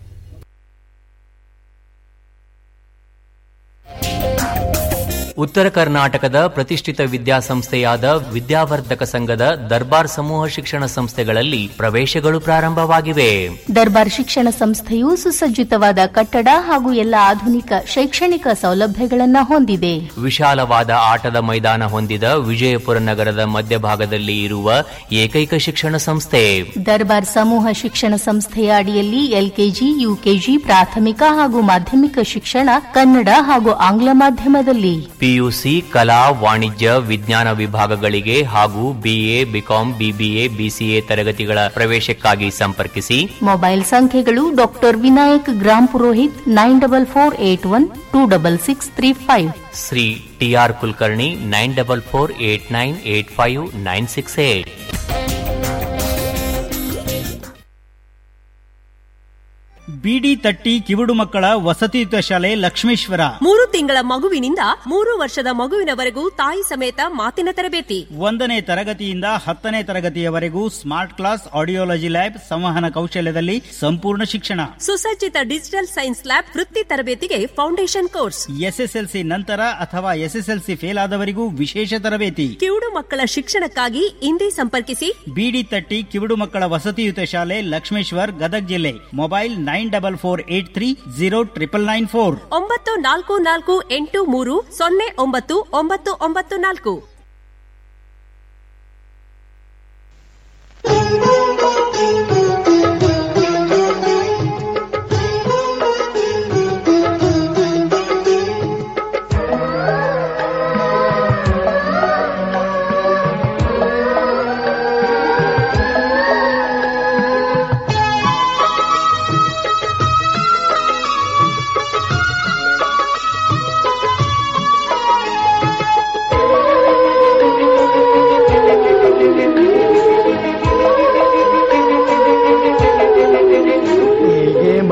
ಉತ್ತರ ಕರ್ನಾಟಕದ ಪ್ರತಿಷ್ಠಿತ ವಿದ್ಯಾಸಂಸ್ಥೆಯಾದ ವಿದ್ಯಾವರ್ಧಕ ಸಂಘದ ದರ್ಬಾರ್ ಸಮೂಹ ಶಿಕ್ಷಣ ಸಂಸ್ಥೆಗಳಲ್ಲಿ ಪ್ರವೇಶಗಳು ಪ್ರಾರಂಭವಾಗಿವೆ ದರ್ಬಾರ್ ಶಿಕ್ಷಣ ಸಂಸ್ಥೆಯು ಸುಸಜ್ಜಿತವಾದ ಕಟ್ಟಡ ಹಾಗೂ ಎಲ್ಲ ಆಧುನಿಕ ಶೈಕ್ಷಣಿಕ ಸೌಲಭ್ಯಗಳನ್ನು ಹೊಂದಿದೆ ವಿಶಾಲವಾದ ಆಟದ ಮೈದಾನ ಹೊಂದಿದ ವಿಜಯಪುರ ನಗರದ ಮಧ್ಯಭಾಗದಲ್ಲಿ ಇರುವ ಏಕೈಕ ಶಿಕ್ಷಣ ಸಂಸ್ಥೆ ದರ್ಬಾರ್ ಸಮೂಹ ಶಿಕ್ಷಣ ಸಂಸ್ಥೆಯ ಅಡಿಯಲ್ಲಿ ಎಲ್ಕೆಜಿ ಯುಕೆಜಿ ಪ್ರಾಥಮಿಕ ಹಾಗೂ ಮಾಧ್ಯಮಿಕ ಶಿಕ್ಷಣ ಕನ್ನಡ ಹಾಗೂ ಆಂಗ್ಲ ಮಾಧ್ಯಮದಲ್ಲಿ ಪಿಯುಸಿ ಕಲಾ ವಾಣಿಜ್ಯ ವಿಜ್ಞಾನ ವಿಭಾಗಗಳಿಗೆ ಹಾಗೂ ಬಿಎ ಬಿಕಾಂ ಬಿಬಿಎ ಬಿಸಿಎ ತರಗತಿಗಳ ಪ್ರವೇಶಕ್ಕಾಗಿ ಸಂಪರ್ಕಿಸಿ ಮೊಬೈಲ್ ಸಂಖ್ಯೆಗಳು doctor Vinayak Grampurohit nine double four eight one two double six three five Shri TR Kulkarni nine double four eight nine eight five nine six eight ಬಿಡಿ ತಟ್ಟಿ ಕಿವುಡು ಮಕ್ಕಳ ವಸತಿಯುತ ಶಾಲೆ ಲಕ್ಷ್ಮೇಶ್ವರ ಮೂರು ತಿಂಗಳ ಮಗುವಿನಿಂದ ಮೂರು ವರ್ಷದ ಮಗುವಿನವರೆಗೂ ತಾಯಿ ಸಮೇತ ಮಾತಿನ ತರಬೇತಿ ಒಂದನೇ ತರಗತಿಯಿಂದ ಹತ್ತನೇ ತರಗತಿಯವರೆಗೂ ಸ್ಮಾರ್ಟ್ ಕ್ಲಾಸ್ ಆಡಿಯೋಲಜಿ ಲ್ಯಾಬ್ ಸಂವಹನ ಕೌಶಲ್ಯದಲ್ಲಿ ಸಂಪೂರ್ಣ ಶಿಕ್ಷಣ ಸುಸಜ್ಜಿತ ಡಿಜಿಟಲ್ ಸೈನ್ಸ್ ಲ್ಯಾಬ್ ವೃತ್ತಿ ತರಬೇತಿಗೆ ಫೌಂಡೇಶನ್ ಕೋರ್ಸ್ ಎಸ್ಎಸ್ಎಲ್ಸಿ ನಂತರ ಅಥವಾ ಎಸ್ಎಸ್ಎಲ್ಸಿ ಫೇಲ್ ಆದವರಿಗೂ ವಿಶೇಷ ತರಬೇತಿ ಕಿವುಡು ಮಕ್ಕಳ ಶಿಕ್ಷಣಕ್ಕಾಗಿ ಇಂದೇ ಸಂಪರ್ಕಿಸಿ ಬಿಡಿ ತಟ್ಟಿ ಕಿವುಡು ಮಕ್ಕಳ ವಸತಿಯುತ ಶಾಲೆ ಲಕ್ಷ್ಮೇಶ್ವರ್ ಗದಗ್ ಜಿಲ್ಲೆ mobile nine double four eight three zero triple nine four ಒಂಬತ್ತು ನಾಲ್ಕು ನಾಲ್ಕು ಎಂಟು ಮೂರು ಸೊನ್ನೆ ಒಂಬತ್ತು ಒಂಬತ್ತು ಒಂಬತ್ತು ನಾಲ್ಕು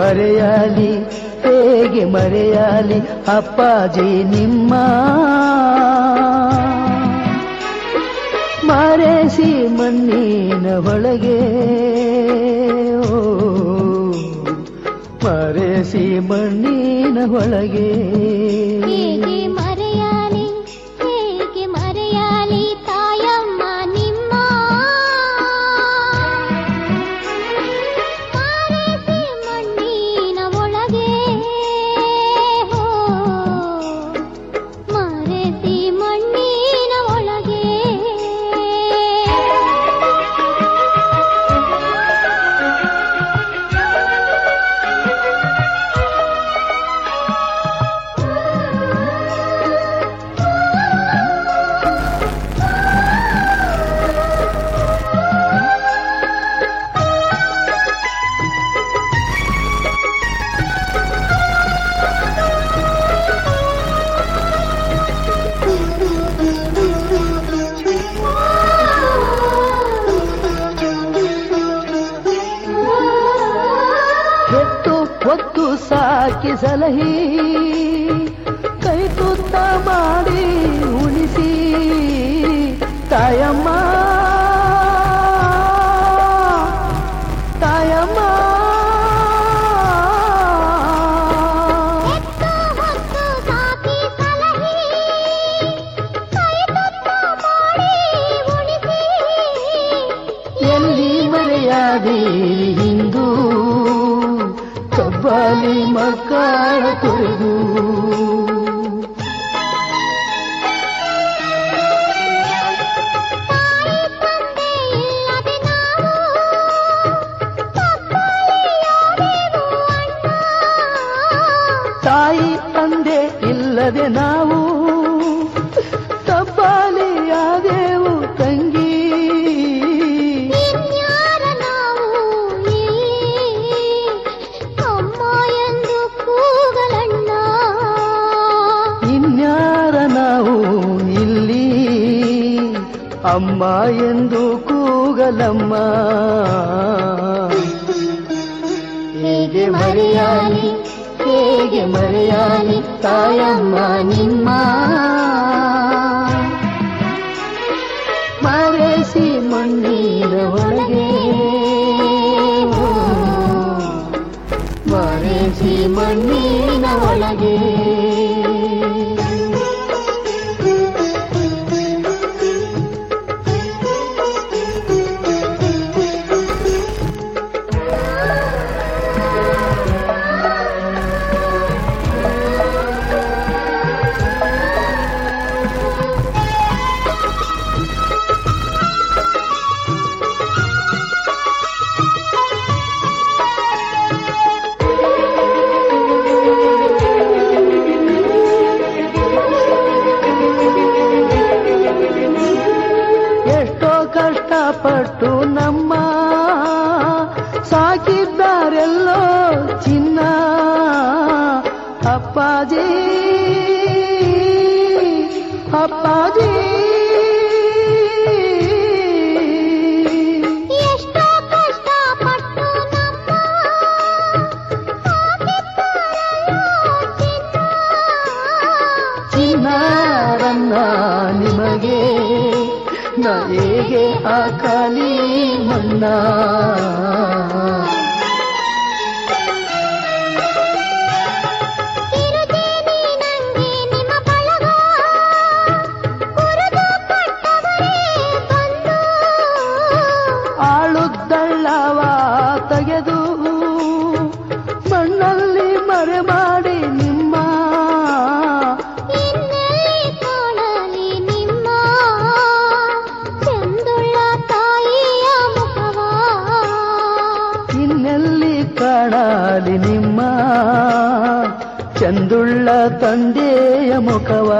ಮರೆಯಾಲಿ ಹೇಗೆ ಮರೆಯಾಲಿ ಅಪ್ಪಾಜಿ ನಿಮ್ಮ ಮಾರೇಸಿ ಮಣ್ಣಿನ ಒಳಗೆ ಓ, ಮಾರೇಸಿ ಮಣ್ಣಿನ ಒಳಗೆ ಹೇಗೆ ಮರೆಯಾಲಿ ಹೇಗೆ ಮರೆಯಾಲಿ ತಾಯಮ್ಮ ನಿಮ್ಮ ಮಾರೇಸಿ ಮಣ್ಣಿನ ಒಳಗೆ ಹೋ, ಮಾರೇಸಿ ಮಣ್ಣಿನ ಒಳಗೆ ಹೆತ್ತು ಹೊತ್ತು ಸಾಕಿ ಸಲಹಿ ಕೈ ತುತ್ತ ಮಾಡಿ ಉಳಿಸಿ ತಾಯಮ್ಮ ತಾಯಮ್ಮ ಎಲ್ಲಿ ಮರೆಯಾದೀರಿ ಹಿಂದೂ ಕಬ್ಬಾಲಿ ಮಕ್ಕಳ ತೊರೆದು ತಾಯಿ ತಂದೆ ಇಲ್ಲದೆ ನಾವು ತಬ್ಬಾಲಿಯಾದೆವು ತಂಗಿ ಇನ್ಯಾರ ನಾವು ಇಲ್ಲಿ ಅಮ್ಮ ಎಂದು ಕೂಗಲಣ್ಣ ಇನ್ಯಾರ ನಾವು ಇಲ್ಲಿ ಅಮ್ಮ ಎಂದು ಕೂಗಲಮ್ಮ ಹೇಗೆ ಮರೆಯಾಲಿ ಹೇಗೆ ಮರೆಯಾಲಿ ತಾಯಮ್ಮ ನಿಮ್ಮ ಮರೆಸಿ ಮಣ್ಣಿನ ಒಳಗೆ ಓ, ಮರೆಸಿ ಮಣ್ಣಿನ ಒಳಗೆ ಎಷ್ಟೋ ಕಷ್ಟಪಟ್ಟು ನಮ್ಮ ಸಾಕಿದ್ದಾರೆಲ್ಲೋ ಚಿನ್ನ ಅಪ್ಪಾಜಿ ಅಪ್ಪಾಜಿ ಎಷ್ಟೋ ಕಷ್ಟಪಟ್ಟು ನಮ್ಮ ಚಿನ್ನಾರನ್ನ ನಿಮಗೆ ನ ಹೇಗೆ ಆ ಕಾಲಿ ಮನ್ನ ಆಳುದ್ದಳ್ಳವ ತೆಗೆದು ಮಣ್ಣಲ್ಲಿ ಮರೆ ಮಾಡಿ ನಿಮ್ಮ ಕಾಣಲಿ ನಿಮ್ಮ ಚಂದುಳ್ಳ ತಾಯಿಯ ಮುಖವ ಇನ್ನೆಲ್ಲಿ ಕಾಣಲಿ ನಿಮ್ಮ ಚಂದುಳ್ಳ ತಂದೆಯ ಮುಖವ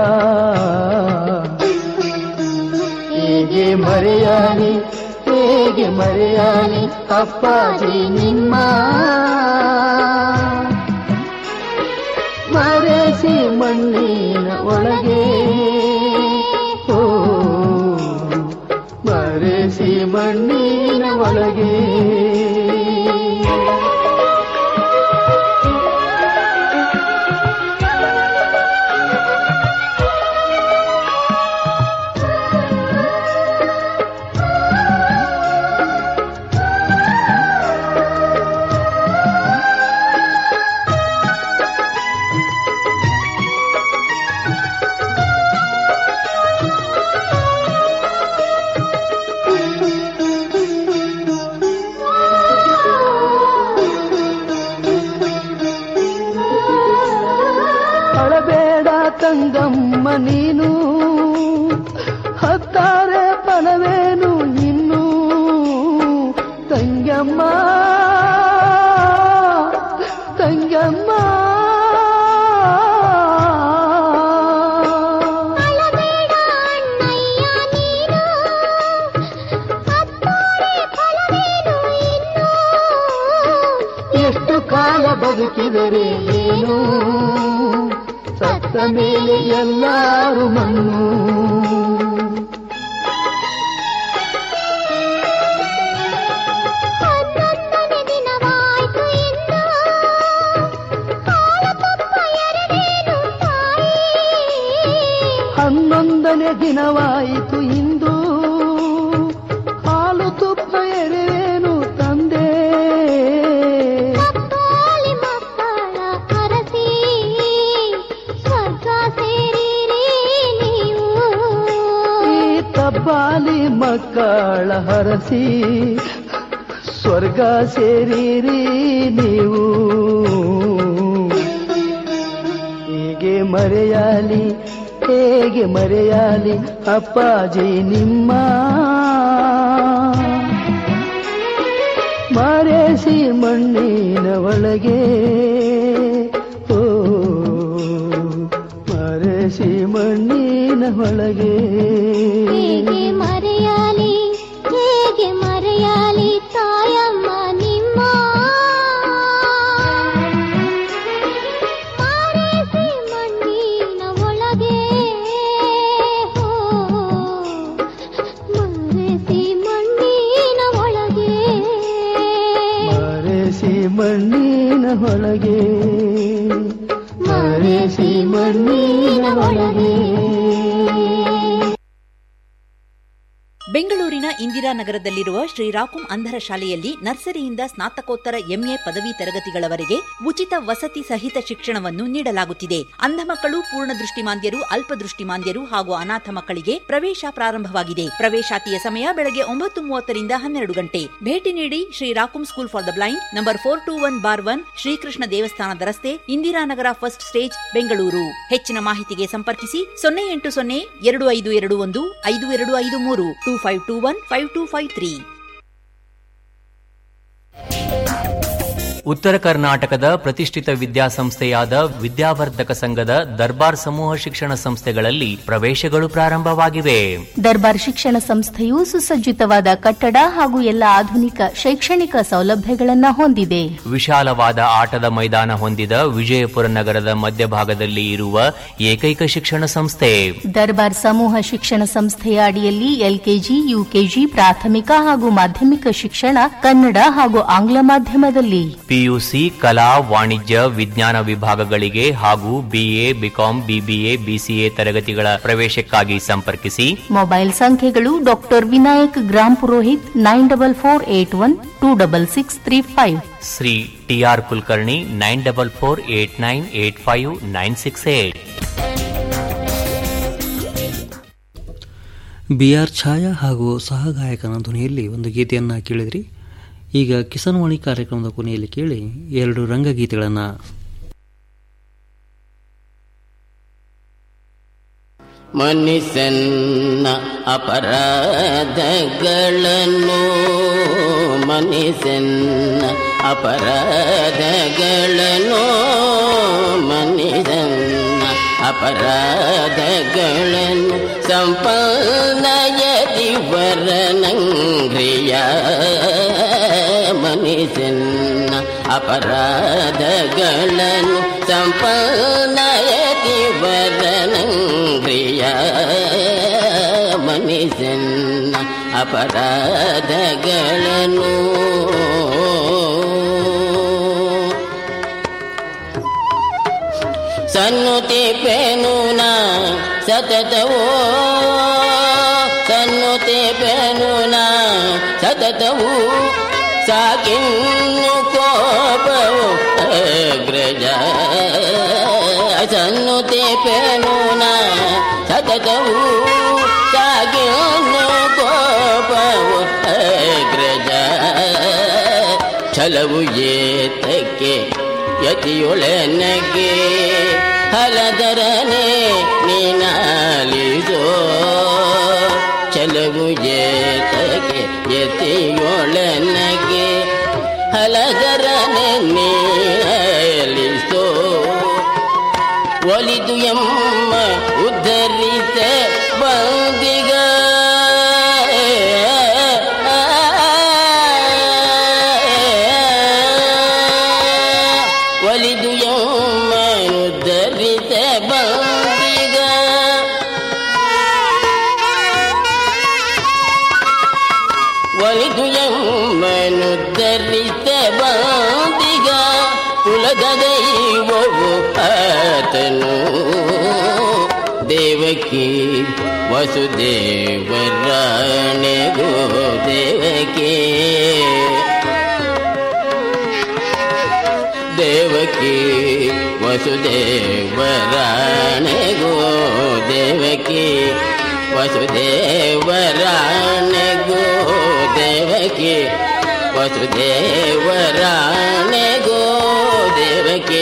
ಹೇಗೆ ಮರೆಯಾಲಿ ಹೇಗೆ ಮರೆಯಾಲಿ ಅಪ್ಪಾಜಿ ನಿಮ್ಮ ಮರೆಸಿ ಮಣ್ಣಿನ ಒಳಗೆ ಓ ಮರೆಸಿ ಮಣ್ಣಿನ ಒಳಗೆ ತಂಗಮ್ಮ ಅಳಬೇಡ ಅಣ್ಣಯ್ಯ ನೀನು ಅತ್ತೋರೆ ಫಲವೇನು ಇನ್ನು ಎಷ್ಟು ಕಾಲ ಬದುಕಿದರೆ ಏನು ಸತ್ತ ಮೇಲೆ ಎಲ್ಲಾರು ಮಣ್ಣು ಹನ್ನೊಂದನೇ ದಿನವಾಯ್ತು ಇನ್ನು ಕಾಲ ತಪ್ಪ ಎರಡೇನು ತಾಯಿ ಹನ್ನೊಂದನೇ ದಿನವಾಯಿತು ಇಂದು ಹಾಲು ತುಪ್ಪ ಎರೆವೇನು ತಂದೆ ಮಕ್ಕಳಿ ಮಕ್ಕಳ ಅರಸಿ ಸ್ವರ್ಗ ಸೇರಿರಿ ನೀವು ಈ ತಬ್ಬಾಲಿ ಮಕ್ಕಳ ಹರಸಿ ಸ್ವರ್ಗ ಸೇರಿರಿ ನೀವು ಹೀಗೆ ಮರೆಯಾಲಿ ಹೇಗೆ ಮರೆಯಾಲಿ ಅಪ್ಪಾಜಿ ನಿಮ್ಮ ಮರೆಸಿ ಮಣ್ಣಿನ ಒಳಗೆ ಓ ಮರೆಸಿ ಮಣ್ಣಿನ ಒಳಗೆ ಹೇಗೆ ಮರೆಯಾಲಿ ಹೇಗೆ ಮರೆಯಾಲಿ ತಾಯಮ್ಮ ನಿಮ್ಮ ಮಾರೇಸಿ ಮಣ್ಣಿನ ಒಳಗೆ ಹೋ, ಮಾರೇಸಿ ಮಣ್ಣಿನ ಒಳಗೆ ಮರೆಸಿ ಮಣ್ಣಿನ ಒಳಗೆ ಮರೆಸಿ ಮಣ್ಣಿನ ಒಳಗೆ ಬೆಂಗಳೂರಿನ ಇಂದಿರಾನಗರದಲ್ಲಿರುವ ಶ್ರೀರಾಕುಂ ಅಂಧರ ಶಾಲೆಯಲ್ಲಿ ನರ್ಸರಿಯಿಂದ ಸ್ನಾತಕೋತ್ತರ ಎಂಎ ಪದವಿ ತರಗತಿಗಳವರೆಗೆ ಉಚಿತ ವಸತಿ ಸಹಿತ ಶಿಕ್ಷಣವನ್ನು ನೀಡಲಾಗುತ್ತಿದೆ ಅಂಧ ಮಕ್ಕಳು ಪೂರ್ಣ ದೃಷ್ಟಿಮಾಂದ್ಯರು ಅಲ್ಪದೃಷ್ಟಿಮಾಂದ್ಯರು ಹಾಗೂ ಅನಾಥ ಮಕ್ಕಳಿಗೆ ಪ್ರವೇಶ ಪ್ರಾರಂಭವಾಗಿದೆ ಪ್ರವೇಶಾತಿಯ ಸಮಯ ಬೆಳಗ್ಗೆ ಒಂಬತ್ತು ಮೂವತ್ತರಿಂದ ಹನ್ನೆರಡು ಗಂಟೆ ಭೇಟಿ ನೀಡಿ Sri Rakum school for the blind number four two one bar one Srikrishna ದೇವಸ್ಥಾನದ ರಸ್ತೆ ಇಂದಿರಾನಗರ ಫಸ್ಟ್ ಸ್ಟೇಜ್ ಬೆಂಗಳೂರು ಹೆಚ್ಚಿನ ಮಾಹಿತಿಗೆ ಸಂಪರ್ಕಿಸಿ ಸೊನ್ನೆ ಎಂಟು ಸೊನ್ನೆ ಎರಡು ಐದು ಎರಡು ಒಂದು ಐದು ಎರಡು ಐದು ಮೂರು two five two one five two five three ಉತ್ತರ ಕರ್ನಾಟಕದ ಪ್ರತಿಷ್ಠಿತ ವಿದ್ಯಾಸಂಸ್ಥೆಯಾದ ವಿದ್ಯಾವರ್ಧಕ ಸಂಘದ ದರ್ಬಾರ್ ಸಮೂಹ ಶಿಕ್ಷಣ ಸಂಸ್ಥೆಗಳಲ್ಲಿ ಪ್ರವೇಶಗಳು ಪ್ರಾರಂಭವಾಗಿವೆ ದರ್ಬಾರ್ ಶಿಕ್ಷಣ ಸಂಸ್ಥೆಯು ಸುಸಜ್ಜಿತವಾದ ಕಟ್ಟಡ ಹಾಗೂ ಎಲ್ಲ ಆಧುನಿಕ ಶೈಕ್ಷಣಿಕ ಸೌಲಭ್ಯಗಳನ್ನು ಹೊಂದಿದೆ ವಿಶಾಲವಾದ ಆಟದ ಮೈದಾನ ಹೊಂದಿದ ವಿಜಯಪುರ ನಗರದ ಮಧ್ಯಭಾಗದಲ್ಲಿ ಇರುವ ಏಕೈಕ ಶಿಕ್ಷಣ ಸಂಸ್ಥೆ ದರ್ಬಾರ್ ಸಮೂಹ ಶಿಕ್ಷಣ ಸಂಸ್ಥೆಯ ಅಡಿಯಲ್ಲಿ ಎಲ್ಕೆಜಿ ಯುಕೆಜಿ ಪ್ರಾಥಮಿಕ ಹಾಗೂ ಮಾಧ್ಯಮಿಕ ಶಿಕ್ಷಣ ಕನ್ನಡ ಹಾಗೂ ಆಂಗ್ಲ ಮಾಧ್ಯಮದಲ್ಲಿ ಪಿಯುಸಿ ಕಲಾ ವಾಣಿಜ್ಯ ವಿಜ್ಞಾನ ವಿಭಾಗಗಳಿಗೆ ಹಾಗೂ ಬಿಎ ಬಿಕಾಂ ಬಿಬಿಎ ಬಿಸಿಎ ತರಗತಿಗಳ ಪ್ರವೇಶಕ್ಕಾಗಿ ಸಂಪರ್ಕಿಸಿ ಮೊಬೈಲ್ ಸಂಖ್ಯೆಗಳು doctor Vinayak Grampurohit nine double four eight one two double six three five Shri TR Kulkarni nine double four eight nine eight five nine six eight B R Chhaya ಹಾಗೂ ಸಹಗಾಯಕನ ಧ್ವನಿಯಲ್ಲಿ ಒಂದು ಗೀತೆಯನ್ನು ಕೇಳಿದ್ರಿ ಈಗ ಕಿಸಾನ್ವಾಣಿ ಕಾರ್ಯಕ್ರಮದ ಕೊನೆಯಲ್ಲಿ ಕೇಳಿ ಎರಡು ರಂಗಗೀತೆಗಳನ್ನು ಮನಿಸನ್ನ ಅಪರಾಧಗಳನ್ನು ಮನಿಸನ್ನ ಅಪರಾಧಗಳನ್ನು ಮನಿಸನ್ನ ಅಪರಾಧಗಳನ್ನು ಸಂಪನ್ನಯದಿ ವರನಂಗ್ರಿಯ ಮನಿಸನ್ನ ಅಪರಾಧಗಳನ್ನು ಸಂಪನ್ನಯದಿ ವರನಂಗ್ರಿಯ ಮನಿಸನ್ನ ಅಪರಾಧಗಳನ್ನು ಸನ್ನುತಿ ಪೆನುನ ಸತತವೋ ಸನ್ನುತಿ ಪೆನುನ ಸತತವು ಸಾಕಿನ್ನು ಕೋಪವು ಅಗ್ರಜ ಸನ್ನುತಿ ಪೆನುನ ಸತತವು ಸಾಕಿನ್ನು ಕೋಪವು ಅಗ್ರಜ ಛಲವು ಏತಕ್ಕೆ ಯತಿಯೊಳನಗೆ ಹಲದರನೆ ನೀನಾಲಿಸೋ ಚಲವು ಏತಕ್ಕೆ ಯತಿಯೊಳನಗೆ ಹಲಗರನೆ ನೀಲಿಸೋ ಒಲಿದು ಎಮ್ಮ ಉದ್ಧರಿತ ಬಂದಿಗ ಒಲಿದು ಎಮ್ಮ ಉದ್ಧರಿತ ಬಂದಿಗ ಒಲಿದು ಎಮ್ಮನುದ್ಧರಿತ ಬಂದಿಗ ಕುಲದ ದೈವವು ಆತನು ದೇವಕಿ ವಸುದೇವರಾಣೆಗೋ ದೇವಕಿ ದೇವಕಿ ವಸುದೇವರಾಣೆಗೋ ದೇವಕಿ ವಸುದೇವರಾಣೆಗೋ ದೇವಕಿ ವಸುದೇವರಾಣೆಗೋ ದೇವಕಿ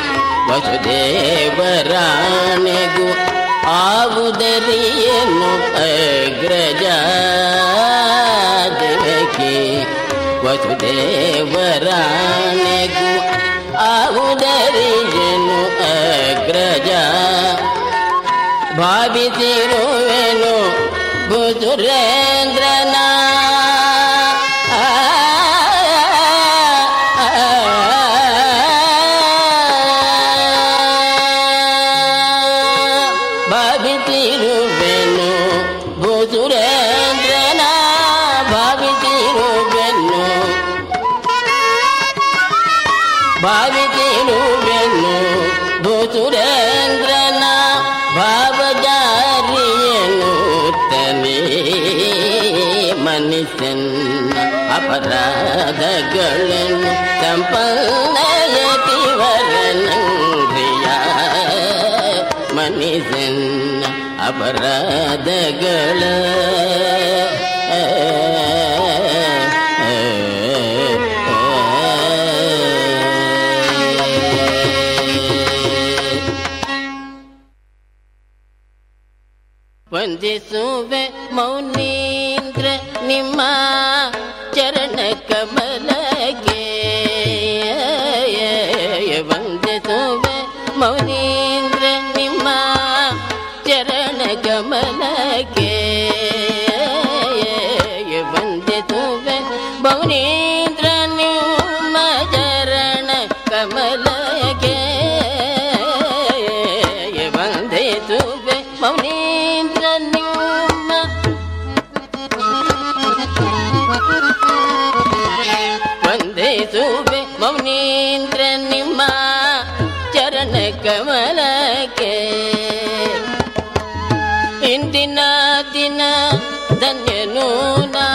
ವಸುದೇವರಾಣೆಗೋ ಆವುದರಿಯನ್ನು ಅಗ್ರಜ ದೇವಕಿ ವಸುದೇವರಾಣೆಗು ಆವುದರಿಯನ್ನು ಅಗ್ರಜ ಭಾವಿಸಿರುವೆನು ಭುಜುರೇಂದ್ರನ ಭಾವಿಸಿರುವೆನು ಭುಜುರೇಂದ್ರನ ಭಾವಿಸಿರುವೆನು ಭಾವಿಸಿರುವೆನು ಭೂಸುರೇಂದ್ರನ ಭಾವಜಾರಿಯನು ತನೇ ಮನುಷ್ಯನ ಅಪರಾಧಗಳನ್ನು ಸಂಪನ್ನಯತಿವರನಂಗ್ರಿಯ ಮನುಷ್ಯನ ಅಪರಾಧಗಳ ವಂದಿಸುವೆ ಮೌನೀಂದ್ರ ನಿಮ್ಮ ಚರಣ ಕಮಲಗೆ ವಂದಿಸುವೆ ಮೌನೀಂದ್ರ ನಿಮ್ಮ ಚರಣ ಕಮಲಗೆ ವಂದಿಸುವೆ ಮೌನೀಂದ್ರ ನಿಮ್ಮ ಚರಣ ಕಮಲಗೆ ವಂದಿಸುವೆ ಮೌನೀಂದ್ರ ನಿಮ್ಮ ವಂದಿಸುವೆ ಮೌನೀಂದ್ರ ನಿಮ್ಮ ಚರಣ ಕಮಲಕ್ಕೆ ಇಂದಿನ ದಿನ ಧನ್ಯನು ನಾ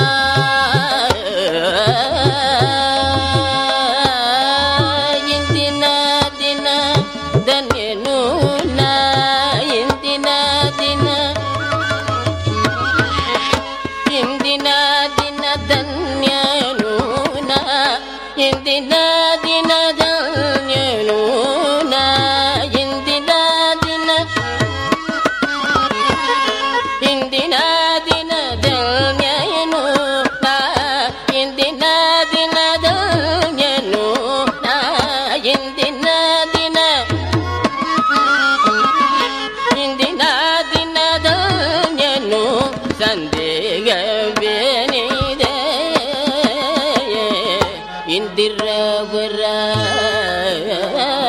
ಇಂದಿನ ದಿನ ಧನ್ಯನು ನಾ ಇಂದಿನ ದಿನ ಇಂದಿನ ದಿನ ಧನ್ಯನು ನಾ ಇಂದಿನ ದಿನ ಧನ್ಯನು ನಾ ಇಂದಿನ ದಿನ ಇಂದಿನ ದಿನ ಧನ್ಯನು ನಾ ಇಂದಿನ ದಿನ ಧನ್ಯನು ನಾ ಇಂದಿನ ದಿನ ಇಂದಿನ ದಿನ ಧನ್ಯನು ಸಂದೇಹವೇನಿದೆ ಇಂದಿರವರ